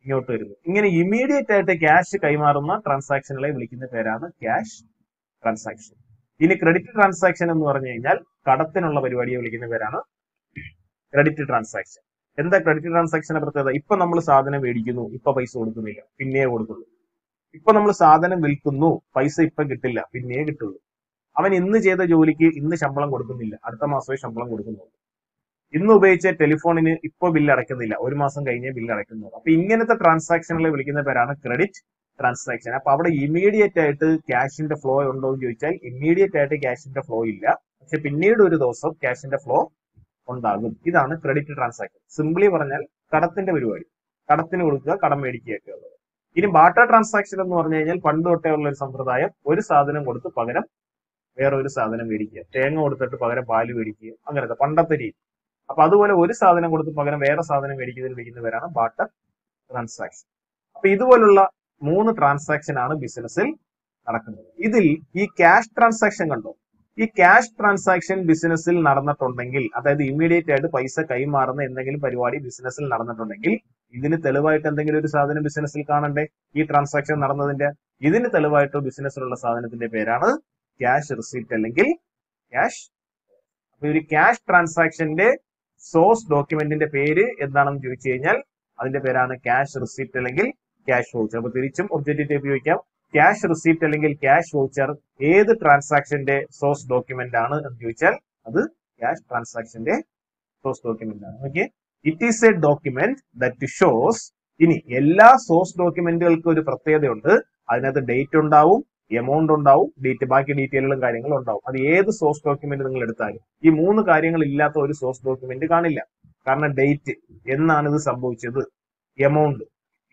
ഇങ്ങോട്ട് വരുന്നു ഇങ്ങനെ ഇമീഡിയറ്റ് ആയിട്ട് ക്യാഷ് കൈമാറുന്ന ട്രാൻസാക്ഷനുകളെ വിളിക്കുന്ന പേരാണ് ക്യാഷ് ട്രാൻസാക്ഷൻ ഇനി ക്രെഡിറ്റ് ട്രാൻസാക്ഷൻ എന്ന് പറഞ്ഞു കഴിഞ്ഞാൽ കടത്തിനുള്ള പരിപാടിയെ വിളിക്കുന്ന പേരാണ് ക്രെഡിറ്റ് ട്രാൻസാക്ഷൻ എന്താ ക്രെഡിറ്റ് ട്രാൻസാക്ഷന്റെ പ്രത്യേകത ഇപ്പൊ നമ്മൾ സാധനം മേടിക്കുന്നു ഇപ്പൊ പൈസ കൊടുക്കുന്നില്ല പിന്നേ കൊടുക്കുള്ളൂ ഇപ്പൊ നമ്മൾ സാധനം വിൽക്കുന്നു പൈസ ഇപ്പൊ കിട്ടില്ല പിന്നേ കിട്ടുള്ളൂ അവൻ ഇന്ന് ചെയ്ത ജോലിക്ക് ഇന്ന് ശമ്പളം കൊടുക്കുന്നില്ല അടുത്ത മാസമേ ശമ്പളം കൊടുക്കുന്നുള്ളൂ ഇന്ന് ഉപയോഗിച്ച ടെലിഫോണിന് ഇപ്പൊ ബില്ല് അടയ്ക്കുന്നില്ല ഒരു മാസം കഴിഞ്ഞേ ബില്ല് അടയ്ക്കുന്നുള്ളൂ അപ്പൊ ഇങ്ങനത്തെ ട്രാൻസാക്ഷനുകളെ വിളിക്കുന്ന പേരാണ് ക്രെഡിറ്റ് ട്രാൻസാക്ഷൻ അപ്പൊ അവിടെ ഇമീഡിയറ്റ് ആയിട്ട് ക്യാഷിന്റെ ഫ്ലോ ഉണ്ടോ എന്ന് ചോദിച്ചാൽ ഇമീഡിയറ്റ് ആയിട്ട് ക്യാഷിന്റെ ഫ്ലോ ഇല്ല പക്ഷെ പിന്നീട് ഒരു ദിവസം ക്യാഷിന്റെ ഫ്ലോ ഉണ്ടാകും ഇതാണ് ക്രെഡിറ്റ് ട്രാൻസാക്ഷൻ സിംപ്ലി പറഞ്ഞാൽ കടത്തിന്റെ പരിപാടി കടത്തിന് കൊടുക്കുക കടം മേടിക്കുകയൊക്കെ ഉള്ളത് ഇനി ബാട്ടർ ട്രാൻസാക്ഷൻ എന്ന് പറഞ്ഞു കഴിഞ്ഞാൽ പണ്ട് തൊട്ടേ ഉള്ള ഒരു സമ്പ്രദായം ഒരു സാധനം കൊടുത്ത് പകരം വേറെ ഒരു സാധനം മേടിക്കുക തേങ്ങ കൊടുത്തിട്ട് പകരം പാല് മേടിക്കുക അങ്ങനത്തെ പണ്ടത്തെ രീതി അപ്പൊ അതുപോലെ ഒരു സാധനം കൊടുത്ത് പകരം വേറെ സാധനം മേടിക്കുന്നതിന് വിളിക്കുന്നവരാണ് ബാട്ടർ ട്രാൻസാക്ഷൻ അപ്പൊ ഇതുപോലുള്ള മൂന്ന് ട്രാൻസാക്ഷൻ ആണ് ബിസിനസ്സിൽ നടക്കുന്നത് ഇതിൽ ഈ ക്യാഷ് ട്രാൻസാക്ഷൻ കണ്ടോ ഈ ക്യാഷ് ട്രാൻസാക്ഷൻ ബിസിനസ്സിൽ നടന്നിട്ടുണ്ടെങ്കിൽ അതായത് ഇമ്മീഡിയറ്റ് ആയിട്ട് പൈസ കൈമാറുന്ന എന്തെങ്കിലും പരിപാടി ബിസിനസ്സിൽ നടന്നിട്ടുണ്ടെങ്കിൽ ഇതിന് തെളിവായിട്ട് എന്തെങ്കിലും ഒരു സാധനം ബിസിനസ്സിൽ കാണണ്ടേ ഈ ട്രാൻസാക്ഷൻ നടന്നതിന്റെ ഇതിന് തെളിവായിട്ട് ബിസിനസ്സിലുള്ള സാധനത്തിന്റെ പേരാണ് ക്യാഷ് റിസീപ്റ്റ് അല്ലെങ്കിൽ ക്യാഷ് അപ്പൊ ഒരു ക്യാഷ് ട്രാൻസാക്ഷന്റെ സോഴ്സ് ഡോക്യുമെന്റിന്റെ പേര് എന്താണെന്ന് ചോദിച്ചു കഴിഞ്ഞാൽ അതിന്റെ പേരാണ് ക്യാഷ് റിസീപ്റ്റ് അല്ലെങ്കിൽ ക്യാഷ് വൗച്ചർ അപ്പൊ തിരിച്ചും ഒബ്ജക്റ്റീവ് ഉപയോഗിക്കാം ക്യാഷ് റിസീപ്റ്റ് അല്ലെങ്കിൽ ക്യാഷ് വൗച്ചർ ഏത് ട്രാൻസാക്ഷന്റെ സോഴ്സ് ഡോക്യുമെന്റ് ആണ് എന്ന് ചോദിച്ചാൽ അത് ക്യാഷ് ട്രാൻസാക്ഷന്റെ സോഴ്സ് ഡോക്യുമെന്റ് ആണ് okay it is a document that shows ഇനി എല്ലാ സോഴ്സ് ഡോക്യുമെന്റുകൾക്കും ഒരു പ്രത്യേകതയുണ്ട് അതിനകത്ത് ഡേറ്റ് ഉണ്ടാവും എമൗണ്ട് ഉണ്ടാവും ഡീറ്റ് ബാക്കി ഡീറ്റെയിലുകളും കാര്യങ്ങളും ഉണ്ടാവും അത് ഏത് സോഴ്സ് ഡോക്യുമെന്റ് നിങ്ങൾ എടുത്താലും ഈ മൂന്ന് കാര്യങ്ങൾ ഇല്ലാത്ത ഒരു സോഴ്സ് ഡോക്യുമെന്റ് കാണില്ല കാരണം ഡേറ്റ് എന്നാണ് ഇത് സംഭവിച്ചത് എമൗണ്ട്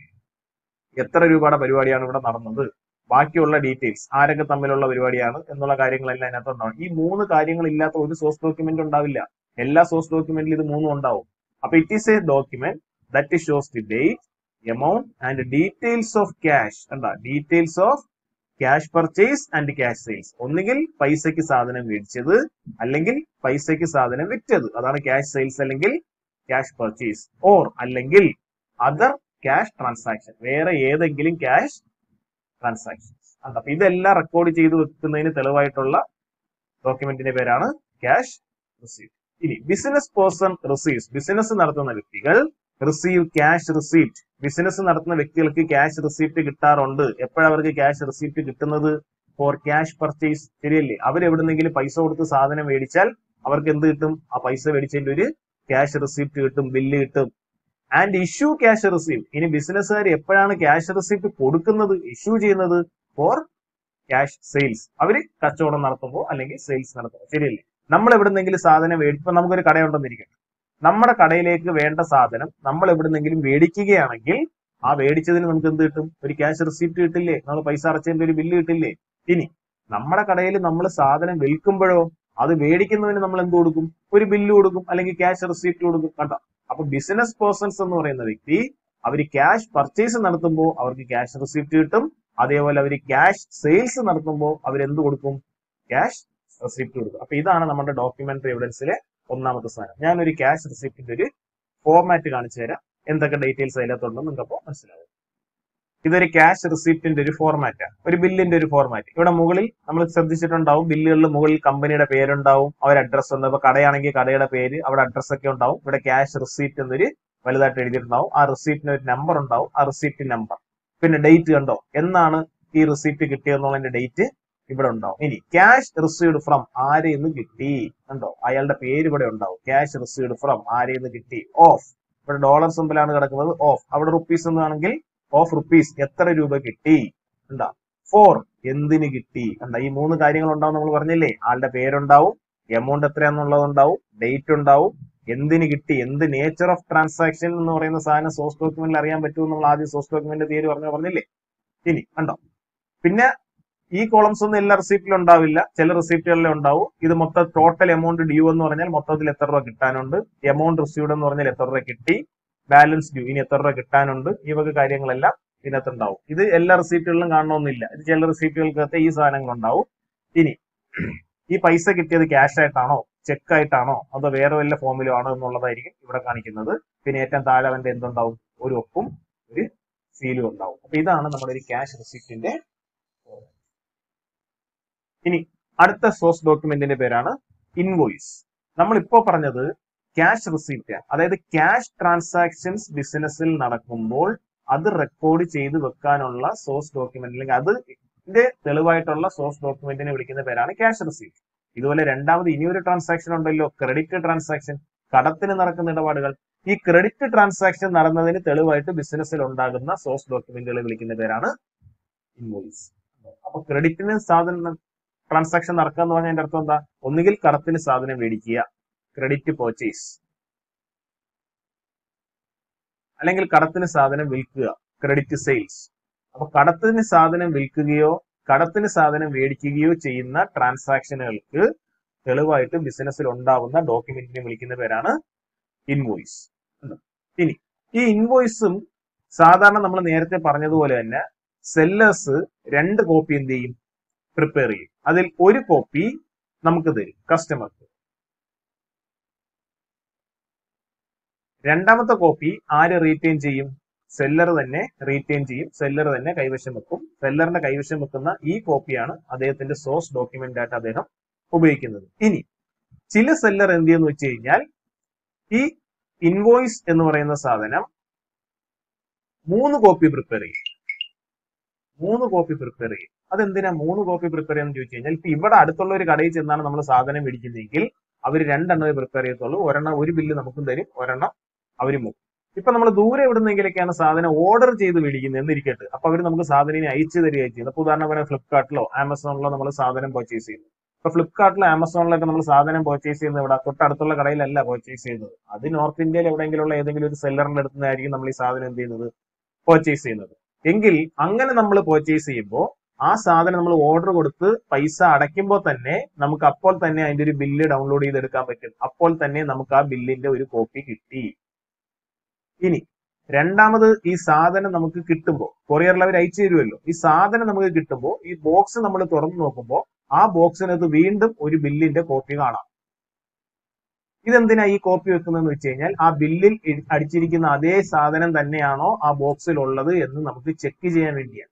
എത്ര രൂപയുടെ പരിപാടിയാണ് ഇവിടെ നടന്നത് ബാക്കിയുള്ള ഡീറ്റെയിൽസ് ആരൊക്കെ തമ്മിലുള്ള പരിപാടിയാണ് എന്നുള്ള കാര്യങ്ങളെല്ലാം അതിനകത്ത് ഉണ്ടാവും ഈ മൂന്ന് കാര്യങ്ങൾ ഇല്ലാത്ത ഒരു സോഴ്സ് ഡോക്യുമെന്റ് ഉണ്ടാവില്ല എല്ലാ സോഴ്സ് ഡോക്യുമെന്റിലും ഇത് മൂന്നും ഉണ്ടാവും അപ്പൊ it is a document that shows the date amount and details of cash എന്താ details of cash purchase and cash sales ഒന്നുകിൽ പൈസയ്ക്ക് സാധനം മേടിച്ചത് അല്ലെങ്കിൽ പൈസയ്ക്ക് സാധനം വിറ്റത് അതാണ് ക്യാഷ് സെയിൽസ് അല്ലെങ്കിൽ ക്യാഷ് പർച്ചേസ് ഓർ അല്ലെങ്കിൽ അതർ ക്യാഷ് ട്രാൻസാക്ഷൻ വേറെ ഏതെങ്കിലും ക്യാഷ് ട്രാൻസാക്ഷൻസ് അപ്പൊ ഇതെല്ലാം റെക്കോർഡ് ചെയ്ത് വെക്കുന്നതിന് തെളിവായിട്ടുള്ള ഡോക്യുമെന്റിന്റെ പേരാണ് ക്യാഷ് റിസീപ്റ്റ് ഇനി ബിസിനസ് പേഴ്സൺ റിസീവ്സ് ബിസിനസ് നടത്തുന്ന വ്യക്തികൾ റിസീവ് ക്യാഷ് റിസീപ്റ്റ് ബിസിനസ് നടത്തുന്ന വ്യക്തികൾക്ക് ക്യാഷ് റിസീപ്റ്റ് കിട്ടാറുണ്ട് എപ്പോഴാണ് അവർക്ക് ക്യാഷ് റിസീപ്റ്റ് കിട്ടുന്നത് ഫോർ ക്യാഷ് പർച്ചേസ് ശരിയല്ലേ അവർ എവിടുന്നെങ്കിലും പൈസ കൊടുത്ത് സാധനം മേടിച്ചാൽ അവർക്ക് എന്ത് കിട്ടും ആ പൈസ മേടിച്ചതിന്റെ ഒരു ക്യാഷ് റിസീപ്റ്റ് കിട്ടും ബില്ല് കിട്ടും ആൻഡ് ഇഷ്യൂ ക്യാഷ് റിസീപ്റ്റ് ഇനി ബിസിനസ്സുകാർ എപ്പോഴാണ് ക്യാഷ് റിസീപ്റ്റ് കൊടുക്കുന്നത് ഇഷ്യൂ ചെയ്യുന്നത് ഫോർ ക്യാഷ് സെയിൽസ് അവര് കച്ചവടം നടത്തുമ്പോൾ അല്ലെങ്കിൽ സെയിൽസ് നടത്തുമ്പോൾ ശരിയല്ലേ നമ്മൾ എവിടുന്നെങ്കിലും സാധനം മേടിച്ചപ്പോൾ നമുക്കൊരു കടയുണ്ടെന്നിരിക്കട്ടെ നമ്മുടെ കടയിലേക്ക് വേണ്ട സാധനം നമ്മൾ എവിടുന്നെങ്കിലും മേടിക്കുകയാണെങ്കിൽ ആ മേടിച്ചതിന് നമുക്ക് എന്ത് കിട്ടും ഒരു ക്യാഷ് റിസീപ്റ്റ് കിട്ടില്ലേ നമ്മൾ പൈസ അടച്ചതിന്റെ ഒരു ബില്ല് കിട്ടില്ലേ ഇനി നമ്മുടെ കടയിൽ നമ്മൾ സാധനം വിൽക്കുമ്പോഴോ അത് മേടിക്കുന്നതിന് നമ്മൾ എന്ത് കൊടുക്കും ഒരു ബില്ല് കൊടുക്കും അല്ലെങ്കിൽ ക്യാഷ് റിസീപ്റ്റ് കൊടുക്കും കണ്ടോ അപ്പൊ ബിസിനസ് പേഴ്സൺസ് എന്ന് പറയുന്ന വ്യക്തി അവർ ക്യാഷ് പർച്ചേസ് നടത്തുമ്പോൾ അവർക്ക് ക്യാഷ് റിസീപ്റ്റ് കിട്ടും അതേപോലെ അവർ ക്യാഷ് സെയിൽസ് നടത്തുമ്പോൾ അവർ എന്ത് കൊടുക്കും ക്യാഷ് റിസീപ്റ്റ് കൊടുക്കും അപ്പൊ ഇതാണ് നമ്മുടെ ഡോക്യുമെന്ററി എവിഡൻസിലെ ഒന്നാമത്തെ സാധനം ഞാനൊരു ക്യാഷ് റിസീപ്റ്റിന്റെ ഒരു ഫോർമാറ്റ് കാണിച്ചു തരാം എന്തൊക്കെ ഡീറ്റെയിൽസ് അതിനകത്തുണ്ടെന്ന് നിങ്ങൾക്ക് അപ്പോൾ മനസ്സിലാവും ഇതൊരു ക്യാഷ് റിസീപ്റ്റിന്റെ ഒരു ഫോർമാറ്റാണ് ഒരു ബില്ലിന്റെ ഒരു ഫോർമാറ്റ് ഇവിടെ മുകളിൽ നമ്മൾ ശ്രദ്ധിച്ചിട്ടുണ്ടാവും ബില്ലുകളിൽ മുകളിൽ കമ്പനിയുടെ പേരുണ്ടാവും അവർ അഡ്രസ് ഉണ്ട് ഇപ്പൊ കടയാണെങ്കിൽ കടയുടെ പേര് അവിടെ അഡ്രസ് ഒക്കെ ഉണ്ടാവും ഇവിടെ ക്യാഷ് റിസീപ്റ്റ് എന്നൊരു വലുതായിട്ട് എഴുതിയിട്ടുണ്ടാവും ആ റിസീപ്റ്റിന് ഒരു നമ്പർ ഉണ്ടാവും ആ റിസീപ്റ്റ് നമ്പർ പിന്നെ ഡേറ്റ് കണ്ടോ എന്നാണ് ഈ റിസീപ്റ്റ് കിട്ടിയെന്നുള്ളതിന്റെ ഡേറ്റ് ഇവിടെ ഉണ്ടാവും ഇനി ക്യാഷ് റിസീവ്ഡ് ഫ്രം ആരെന്ന് കിട്ടി കണ്ടോ അയാളുടെ പേര് ഇവിടെ ഉണ്ടാവും ക്യാഷ് റിസീവ്ഡ് ഫ്രം ആരെന്ന് കിട്ടി ഓഫ് ഇവിടെ ഡോളർ സിമ്പിളാണ് കിടക്കുന്നത് ഓഫ് അവിടെ റുപ്പീസ് എന്നാണെങ്കിൽ ഓഫ് റുപ്പീസ് എത്ര രൂപ കിട്ടി എന്താ ഫോർ എന്തിന് കിട്ടി എന്താ ഈ മൂന്ന് കാര്യങ്ങൾ ഉണ്ടാവും നമ്മൾ പറഞ്ഞില്ലേ ആളുടെ പേരുണ്ടാവും എമൗണ്ട് എത്രയാന്നുള്ളത് ഉണ്ടാവും ഡേറ്റ് ഉണ്ടാവും എന്തിന് കിട്ടി എന്ത് നേച്ചർ ഓഫ് ട്രാൻസാക്ഷൻ എന്ന് പറയുന്ന സാധനം സോഴ്സ് ഡോക്യുമെന്റിൽ അറിയാൻ പറ്റുമെന്ന് നമ്മൾ ആദ്യം സോഴ്സ് ഡോക്യുമെന്റ് തീയതി പറഞ്ഞു പറഞ്ഞില്ലേ ഇനി കണ്ടോ പിന്നെ ഈ കോളംസ് ഒന്നും എല്ലാ റിസീപ്റ്റിലും ഉണ്ടാവില്ല ചില റിസീപ്റ്റുകളിലെ ഉണ്ടാവും ഇത് മൊത്തം ടോട്ടൽ എമൗണ്ട് ഡ്യൂ എന്ന് പറഞ്ഞാൽ മൊത്തത്തിൽ എത്ര രൂപ കിട്ടാനുണ്ട് എമൗണ്ട് റിസീവ്ഡ് എന്ന് പറഞ്ഞാൽ എത്ര രൂപ കിട്ടി ബാലൻസ് ഡ്യൂ ഇനി എത്ര രൂപ കിട്ടാനുണ്ട് ഈ വക കാര്യങ്ങളെല്ലാം ഇതിനകത്ത് ഉണ്ടാവും ഇത് എല്ലാ റിസീപ്റ്റുകളിലും കാണണമെന്നില്ല ഇത് ചില റിസീപ്റ്റുകൾക്കകത്ത് ഈ സാധനങ്ങൾ ഉണ്ടാവും ഇനി ഈ പൈസ കിട്ടിയത് ക്യാഷ് ആയിട്ടാണോ ചെക്ക് ആയിട്ടാണോ അതോ വേറെ വല്ല ഫോമിലോ ആണോ എന്നുള്ളതായിരിക്കും ഇവിടെ കാണിക്കുന്നത് പിന്നെ ഏറ്റവും താഴെ അവന്റെ എന്തുണ്ടാവും ഒരു ഒപ്പും ഒരു സീലും ഉണ്ടാവും അപ്പൊ ഇതാണ് നമ്മുടെ ഒരു ക്യാഷ് റെസിപ്റ്റിന്റെ ഇനി അടുത്ത സോഴ്സ് ഡോക്യുമെന്റിന്റെ പേരാണ് ഇൻവോയ്സ് നമ്മൾ ഇപ്പോ പറഞ്ഞത് ക്യാഷ് റിസീപ്റ്റ് അതായത് ക്യാഷ് ട്രാൻസാക്ഷൻസ് ബിസിനസ്സിൽ നടക്കുമ്പോൾ അത് റെക്കോർഡ് ചെയ്ത് വെക്കാനുള്ള സോഴ്സ് ഡോക്യുമെന്റ് അല്ലെങ്കിൽ അതിന്റെ തെളിവായിട്ടുള്ള സോഴ്സ് ഡോക്യുമെന്റിനെ വിളിക്കുന്ന പേരാണ് ക്യാഷ് റിസീപ്റ്റ് ഇതുപോലെ രണ്ടാമത് ഇനിയൊരു ട്രാൻസാക്ഷൻ ഉണ്ടല്ലോ ക്രെഡിറ്റ് ട്രാൻസാക്ഷൻ കടത്തിന് നടക്കുന്ന ഇടപാടുകൾ ഈ ക്രെഡിറ്റ് ട്രാൻസാക്ഷൻ നടന്നതിന് തെളിവായിട്ട് ബിസിനസ്സിൽ ഉണ്ടാകുന്ന സോഴ്സ് ഡോക്യുമെന്റുകളെ വിളിക്കുന്ന പേരാണ് ഇൻവോയ്സ് അപ്പൊ ക്രെഡിറ്റിന് സാധനം ട്രാൻസാക്ഷൻ നടക്കുക എന്ന് പറഞ്ഞതിന്റെ അർത്ഥം എന്താ ഒന്നുകിൽ കടത്തിന് സാധനം മേടിക്കുക ക്രെഡിറ്റ് പർച്ചേസ് അല്ലെങ്കിൽ കടത്തിന് സാധനം വിൽക്കുക ക്രെഡിറ്റ് സെയിൽസ് അപ്പൊ കടത്തിന് സാധനം വിൽക്കുകയോ കടത്തിന് സാധനം മേടിക്കുകയോ ചെയ്യുന്ന ട്രാൻസാക്ഷനുകൾക്ക് തെളിവായിട്ട് ബിസിനസ്സിൽ ഉണ്ടാവുന്ന ഡോക്യുമെന്റിനെ വിളിക്കുന്ന പേരാണ് ഇൻവോയ്സ് ഇനി ഈ ഇൻവോയ്സും സാധാരണ നമ്മൾ നേരത്തെ പറഞ്ഞതുപോലെ തന്നെ സെല്ലേഴ്സ് രണ്ട് കോപ്പി എന്ത് ചെയ്യും പ്രിപ്പയർ ചെയ്യും അതിൽ ഒരു കോപ്പി നമുക്ക് തരും കസ്റ്റമർക്ക് രണ്ടാമത്തെ കോപ്പി ആര് റീറ്റെയിൻ ചെയ്യും സെല്ലർ തന്നെ റീറ്റെയിൻ ചെയ്യും സെല്ലർ തന്നെ കൈവശം വെക്കും സെല്ലറിന്റെ കൈവശം വെക്കുന്ന ഈ കോപ്പിയാണ് അദ്ദേഹത്തിന്റെ സോഴ്സ് ഡോക്യുമെന്റ് ആയിട്ട് അദ്ദേഹം ഉപയോഗിക്കുന്നത് ഇനി ചില സെല്ലർ എന്ത് ചെയ്യുന്നു വെച്ച് കഴിഞ്ഞാൽ ഈ ഇൻവോയ്സ് എന്ന് പറയുന്ന സാധനം മൂന്ന് കോപ്പി പ്രിപ്പയർ ചെയ്യും മൂന്ന് കോപ്പി പ്രിപ്പയർ ചെയ്യും അതെന്തിനാ മൂന്ന് കോപ്പി പ്രിപ്പയർ ചെയ്യുന്നത് ചോദിച്ചു കഴിഞ്ഞാൽ ഇപ്പൊ ഇവിടെ അടുത്തുള്ള ഒരു കടയിൽ ചെന്നാണ് നമ്മൾ സാധനം മേടിക്കുന്നതെങ്കിൽ അവർ രണ്ടെണ്ണമേ പ്രിപ്പയർ ചെയ്യത്തുള്ളൂ ഒരെണ്ണം ഒരു ബില്ല് നമുക്കും തരും ഒരെണ്ണം അവരും മുക്കും ഇപ്പൊ നമ്മൾ ദൂരെ എവിടുന്നെങ്കിലൊക്കെയാണ് സാധനം ഓർഡർ ചെയ്ത് മേടിക്കുന്നത് എന്നിരിക്കട്ടെ അപ്പൊ അവർ നമുക്ക് സാധനം അയച്ചു തരികയും ചെയ്യുന്നത് അപ്പൊ ഉദാഹരണം ഫ്ലിപ്കാർട്ടിലോ ആമസോണിലോ നമ്മൾ സാധനം പർച്ചേസ് ചെയ്യുന്നു ഇപ്പൊ ഫ്ലിപ്കാർട്ടിലോ ആമസോണിലൊക്കെ നമ്മൾ സാധനം പർച്ചേസ് ചെയ്യുന്നത് ഇവിടെ തൊട്ടടുത്തുള്ള കടയിലല്ല പർച്ചേസ് ചെയ്യുന്നത് അത് നോർത്ത് ഇന്ത്യയിൽ എവിടെയെങ്കിലുള്ള ഏതെങ്കിലും ഒരു സെല്ലറിന്റെ അടുത്ത് നിന്നായിരിക്കും നമ്മൾ ഈ സാധനം എന്ത് ചെയ്യുന്നത് പർച്ചേസ് ചെയ്യുന്നത് എങ്കിൽ അങ്ങനെ നമ്മൾ പർച്ചേസ് ചെയ്യുമ്പോൾ ആ സാധനം നമ്മൾ ഓർഡർ കൊടുത്ത് പൈസ അടയ്ക്കുമ്പോൾ തന്നെ നമുക്ക് അപ്പോൾ തന്നെ അതിന്റെ ഒരു ബില്ല് ഡൗൺലോഡ് ചെയ്തെടുക്കാൻ പറ്റും അപ്പോൾ തന്നെ നമുക്ക് ആ ബില്ലിന്റെ ഒരു കോപ്പി കിട്ടി ഇനി രണ്ടാമത് ഈ സാധനം നമുക്ക് കിട്ടുമ്പോൾ കൊറിയറിൽ അവർ അയച്ചു തരുമല്ലോ ഈ സാധനം നമുക്ക് കിട്ടുമ്പോൾ ഈ ബോക്സ് നമ്മൾ തുറന്നു നോക്കുമ്പോൾ ആ ബോക്സിനകത്ത് വീണ്ടും ഒരു ബില്ലിന്റെ കോപ്പി കാണാം ഇതെന്തിനാ ഈ കോപ്പി വെക്കുന്നതെന്ന് വെച്ച് കഴിഞ്ഞാൽ ആ ബില്ലിൽ ഇ- അടിച്ചിരിക്കുന്ന അതേ സാധനം തന്നെയാണോ ആ ബോക്സിൽ ഉള്ളത് എന്ന് നമുക്ക് ചെക്ക് ചെയ്യാൻ വേണ്ടിയാണ്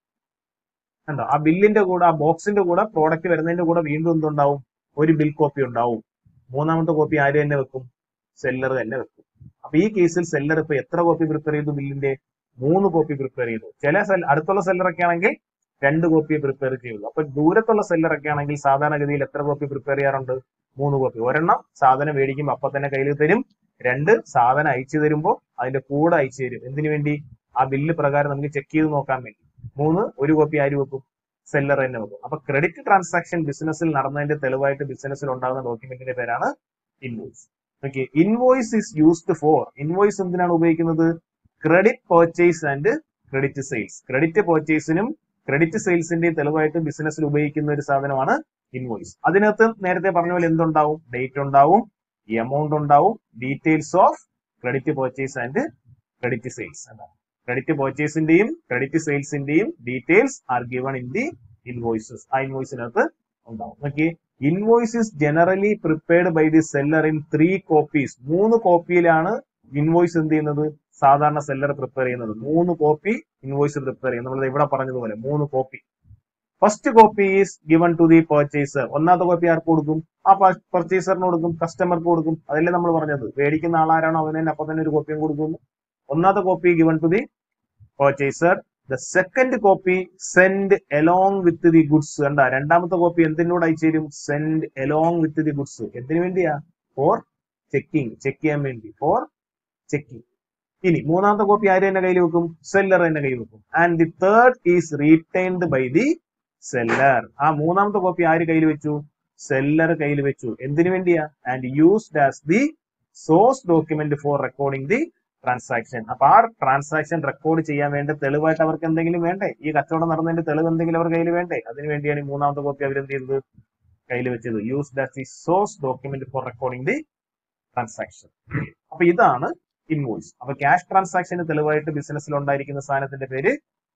കണ്ടോ ആ ബില്ലിന്റെ കൂടെ ആ ബോക്സിന്റെ കൂടെ പ്രോഡക്റ്റ് വരുന്നതിന്റെ കൂടെ വീണ്ടും എന്തുണ്ടാവും ഒരു ബിൽ കോപ്പി ഉണ്ടാവും മൂന്നാമത്തെ കോപ്പി ആര് തന്നെ വെക്കും സെല്ലർ തന്നെ വെക്കും അപ്പൊ ഈ കേസിൽ സെല്ലർ ഇപ്പൊ എത്ര കോപ്പി പ്രിപ്പയർ ചെയ്തു ബില്ലിന്റെ മൂന്ന് കോപ്പി പ്രിപ്പയർ ചെയ്തു ചില സെൽ അടുത്തുള്ള സെല്ലറൊക്കെ ആണെങ്കിൽ രണ്ട് കോപ്പി പ്രിപ്പയർ ചെയ്യുള്ളൂ അപ്പൊ ദൂരത്തുള്ള സെല്ലറൊക്കെ ആണെങ്കിൽ സാധാരണഗതിയിൽ എത്ര കോപ്പി പ്രിപ്പയർ ചെയ്യാറുണ്ട് മൂന്ന് കോപ്പി ഒരെണ്ണം സാധനം മേടിക്കുമ്പോൾ അപ്പൊ തന്നെ കയ്യിൽ തരും രണ്ട് സാധനം അയച്ചു തരുമ്പോൾ അതിന്റെ കൂടെ അയച്ചു തരും എന്തിനു വേണ്ടി ആ ബില്ല് പ്രകാരം നമുക്ക് ചെക്ക് ചെയ്ത് നോക്കാൻ വേണ്ടി മൂന്ന് ഒരു കോപ്പി ആര് വെക്കും സെല്ലർ തന്നെ വെക്കും അപ്പൊ ക്രെഡിറ്റ് ട്രാൻസാക്ഷൻ ബിസിനസ്സിൽ നടന്നതിന്റെ തെളിവായിട്ട് ബിസിനസ്സിൽ ഉണ്ടാകുന്ന ഡോക്യുമെന്റിന്റെ പേരാണ് invoice okay invoice is used for invoice എന്തിനാണ് ഉപയോഗിക്കുന്നത് credit purchase and credit sales credit പർച്ചേസിനും ക്രെഡിറ്റ് സെയിൽസിന്റെയും തെളിവായിട്ട് ബിസിനസ്സിൽ ഉപയോഗിക്കുന്ന ഒരു സാധനമാണ് ഇൻവോയ്സ് അതിനകത്ത് നേരത്തെ പറഞ്ഞ പോലെ എന്തുണ്ടാവും ഡേറ്റ് ഉണ്ടാവും എമൗണ്ട് ഉണ്ടാവും details of credit purchase and credit sales എന്താണ് ക്രെഡിറ്റ് പർച്ചേസിന്റെയും ക്രെഡിറ്റ് സെയിൽസിന്റെയും details are given in the invoices ആ ഇൻവോയ്സിനകത്ത് ഉണ്ടാവും okay invoice is generally prepared by the seller in three copies മൂന്ന് കോപ്പിയിലാണ് ഇൻവോയ്സ് എന്ത് ചെയ്യുന്നത് സാധാരണ സെല്ലർ പ്രിപ്പയർ ചെയ്യുന്നത് മൂന്ന് കോപ്പി ഇൻവോയ്സ് പ്രിപ്പയർ ചെയ്യും നമ്മൾ ഇവിടെ പറഞ്ഞതുപോലെ മൂന്ന് copy first copy is given to the purchaser ഒന്നാമത്തെ കോപ്പി ആർക്ക് കൊടുക്കും ആ പർച്ചേസറിന് കൊടുക്കും കസ്റ്റമർക്ക് കൊടുക്കും അതല്ലേ നമ്മൾ പറഞ്ഞത് മേടിക്കുന്ന ആളാരാണോ അവന് തന്നെ അപ്പൊ തന്നെ ഒരു കോപ്പിയും കൊടുക്കുന്നു ഒന്നാമത്തെ copy given to the purchaser the second copy send along with the goods കണ്ട രണ്ടാമത്തെ കോപ്പി എന്തിനോട് അയച്ചു തരും send along with the goods എന്തിനു വേണ്ടിയാ ഫോർ ചെക്കിങ് ചെക്ക് ചെയ്യാൻ വേണ്ടി ഫോർ ചെക്കിങ് ഇനി മൂന്നാമത്തെ കോപ്പി ആര് തന്നെ കയ്യിൽ വെക്കും സെല്ലർ തന്നെ കയ്യിൽ വെക്കും and the third is retained by the seller ആ മൂന്നാമത്തെ കോപ്പി ആര് കയ്യിൽ വെച്ചു സെല്ലർ കയ്യിൽ വെച്ചു എന്തിനു വേണ്ടിയാ and used as the source document for recording the transaction അപ്പൊ ആ ട്രാൻസാക്ഷൻ റെക്കോർഡ് ചെയ്യാൻ വേണ്ട തെളിവായിട്ട് അവർക്ക് എന്തെങ്കിലും വേണ്ടേ ഈ കച്ചവടം നടന്നതിന്റെ തെളിവ് എന്തെങ്കിലും അവർ കയ്യിൽ വേണ്ടേ അതിന് വേണ്ടിയാണ് ഈ മൂന്നാമത്തെ കോപ്പി അവർ എന്ത് ചെയ്തത് കയ്യിൽ വെച്ചത് used as the source document for recording the transaction അപ്പൊ ഇതാണ് ഇൻവോയ്സ് അപ്പൊ ക്യാഷ് ട്രാൻസാക്ഷന് തെളിവായിട്ട് ബിസിനസ്സിൽ ഉണ്ടായിരിക്കുന്ന സാധനത്തിന്റെ പേര്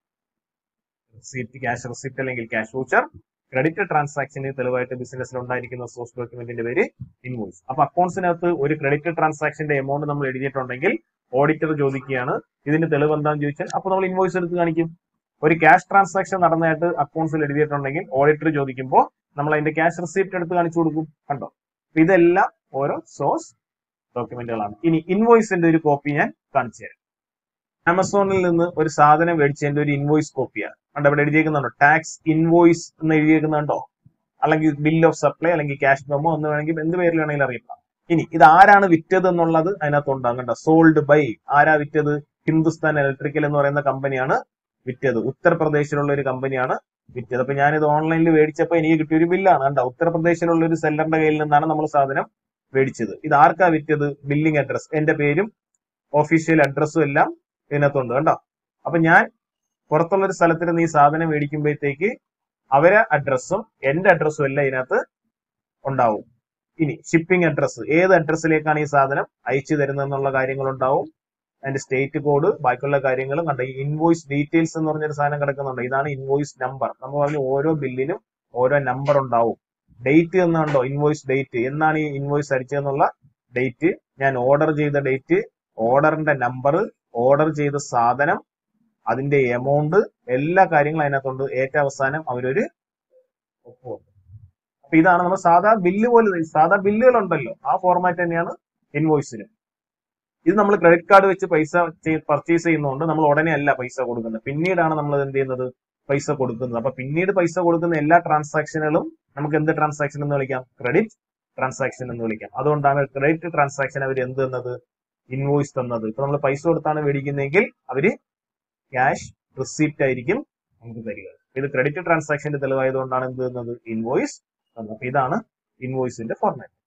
റെസിപ്റ്റ് ക്യാഷ് റെസിപ്റ്റ് അല്ലെങ്കിൽ ക്യാഷ് വൗച്ചർ ക്രെഡിറ്റ് ട്രാൻസാക്ഷന് തെളിവായിട്ട് ബിസിനസ്സിൽ ഉണ്ടായിരിക്കുന്ന സോഴ്സ് ഡോക്യുമെന്റിന്റെ പേര് ഇൻവോയ്സ് അപ്പൊ അക്കൗണ്ട്സിനകത്ത് ഒരു ക്രെഡിറ്റ് ട്രാൻസാക്ഷന്റെ എമൗണ്ട് നമ്മൾ എഴുതിയിട്ടുണ്ടെങ്കിൽ ഓഡിറ്റർ ചോദിക്കുകയാണ് ഇതിന്റെ തെളിവ് എന്താണെന്ന് ചോദിച്ചാൽ അപ്പൊ നമ്മൾ ഇൻവോയ്സ് എടുത്ത് കാണിക്കും ഒരു ക്യാഷ് ട്രാൻസാക്ഷൻ നടന്നതായിട്ട് അക്കൗണ്ട്സിൽ എഴുതിയിട്ടുണ്ടെങ്കിൽ ഓഡിറ്റർ ചോദിക്കുമ്പോൾ നമ്മൾ അതിന്റെ ക്യാഷ് റെസിപ്റ്റ് എടുത്ത് കാണിച്ചു കൊടുക്കും കണ്ടോ അപ്പൊ ഇതെല്ലാം ഓരോ സോഴ്സ് ഡോക്യുമെന്റുകളാണ് ഇനി ഇൻവോയ്സിന്റെ ഒരു കോപ്പി ഞാൻ കാണിച്ചു തരാം ആമസോണിൽ നിന്ന് ഒരു സാധനം മേടിച്ചതിന്റെ ഒരു ഇൻവോയ്സ് കോപ്പിയാണ് കണ്ടോ ഇവിടെ എഴുതിയേക്കുന്നുണ്ടോ ടാക്സ് ഇൻവോയ്സ് എന്ന് എഴുതിയേക്കുന്നുണ്ടോ അല്ലെങ്കിൽ ബിൽ ഓഫ് സപ്ലൈ അല്ലെങ്കിൽ ക്യാഷ് മെമ്മോ എന്ന് വേണമെങ്കിൽ എന്ത് പേരിൽ വേണമെങ്കിലും അറിയപ്പെടാം ഇനി ഇത് ആരാണ് വിറ്റത് എന്നുള്ളത് അതിനകത്തുണ്ടാകും കണ്ടോ സോൾഡ് ബൈ ആരാ വിറ്റത് ഹിന്ദുസ്ഥാൻ ഇലക്ട്രിക്കൽ എന്ന് പറയുന്ന കമ്പനിയാണ് വിറ്റത് ഉത്തർപ്രദേശിലുള്ള ഒരു കമ്പനിയാണ് വിറ്റത് അപ്പൊ ഞാനിത് ഓൺലൈനിൽ മേടിച്ചപ്പോൾ എനിക്ക് കിട്ടിയ ഒരു ബില്ലാണ് കണ്ടോ ഉത്തർപ്രദേശിലുള്ള ഒരു സെല്ലറിന്റെ കയ്യിൽ നിന്നാണ് നമ്മൾ സാധനം മേടിച്ചത് ഇത് ആർക്കാ വിറ്റത് ബില്ലിംഗ് അഡ്രസ് എന്റെ പേരും ഒഫീഷ്യൽ അഡ്രസ്സും എല്ലാം ഇതിനകത്തുണ്ട് കണ്ടോ അപ്പൊ ഞാൻ പുറത്തുള്ള ഒരു സ്ഥലത്ത് നിന്ന് ഈ സാധനം മേടിക്കുമ്പോഴത്തേക്ക് അവരെ അഡ്രസ്സും എന്റെ അഡ്രസ്സും എല്ലാം ഇതിനകത്ത് ഉണ്ടാവും ഇനി ഷിപ്പിംഗ് അഡ്രസ്സ് ഏത് അഡ്രസ്സിലേക്കാണ് ഈ സാധനം അയച്ചു തരുന്നതെന്നുള്ള കാര്യങ്ങൾ ഉണ്ടാവും അതിന്റെ സ്റ്റേറ്റ് കോഡ് ബാക്കിയുള്ള കാര്യങ്ങളും കണ്ട ഈ ഇൻവോയ്സ് ഡീറ്റെയിൽസ് എന്ന് പറഞ്ഞൊരു സാധനം കിടക്കുന്നുണ്ട് ഇതാണ് ഇൻവോയ്സ് നമ്പർ നമ്മൾ പറഞ്ഞു ഓരോ ബില്ലിനും ഓരോ നമ്പർ ഉണ്ടാവും ഡേറ്റ് എന്നുണ്ടോ ഇൻവോയ്സ് ഡേറ്റ് എന്നാണ് ഈ ഇൻവോയ്സ് അടിച്ചതെന്നുള്ള ഡേറ്റ് ഞാൻ ഓർഡർ ചെയ്ത ഡേറ്റ് ഓർഡറിന്റെ നമ്പർ ഓർഡർ ചെയ്ത സാധനം അതിന്റെ എമൗണ്ട് എല്ലാ കാര്യങ്ങളും അതിനകത്തുണ്ട് ഏറ്റവും അവസാനം അവരൊരു ഒപ്പുണ്ട് അപ്പൊ ഇതാണ് നമ്മൾ സാധാ ബില്ല് പോലെ സാധാ ബില്ലുകൾ ഉണ്ടല്ലോ ആ ഫോർമാറ്റ് തന്നെയാണ് ഇൻവോയ്സിനും ഇത് നമ്മൾ ക്രെഡിറ്റ് കാർഡ് വെച്ച് പൈസ പർച്ചേസ് ചെയ്യുന്നതുകൊണ്ട് നമ്മൾ ഉടനെ അല്ല പൈസ കൊടുക്കുന്നത് പിന്നീടാണ് നമ്മൾ എന്ത് ചെയ്യുന്നത് പൈസ കൊടുക്കുന്നത് അപ്പൊ പിന്നീട് പൈസ കൊടുക്കുന്ന എല്ലാ ട്രാൻസാക്ഷനുകളും നമുക്ക് എന്ത് ട്രാൻസാക്ഷൻ എന്ന് വിളിക്കാം ക്രെഡിറ്റ് ട്രാൻസാക്ഷൻ എന്ന് വിളിക്കാം അതുകൊണ്ടാണ് ക്രെഡിറ്റ് ട്രാൻസാക്ഷൻ അവർ എന്ത് തന്നത് ഇൻവോയ്സ് തന്നത് ഇപ്പൊ നമ്മൾ പൈസ കൊടുത്താണ് മേടിക്കുന്നതെങ്കിൽ അവര് ക്യാഷ് റിസീപ്റ്റ് ആയിരിക്കും നമുക്ക് തരിക ഇത് ക്രെഡിറ്റ് ട്രാൻസാക്ഷന്റെ തെളിവായതുകൊണ്ടാണ് എന്ത് തന്നത് ഇൻവോയ്സ് തന്നത് അപ്പൊ ഇതാണ് ഇൻവോയ്സിന്റെ ഫോർമാറ്റ്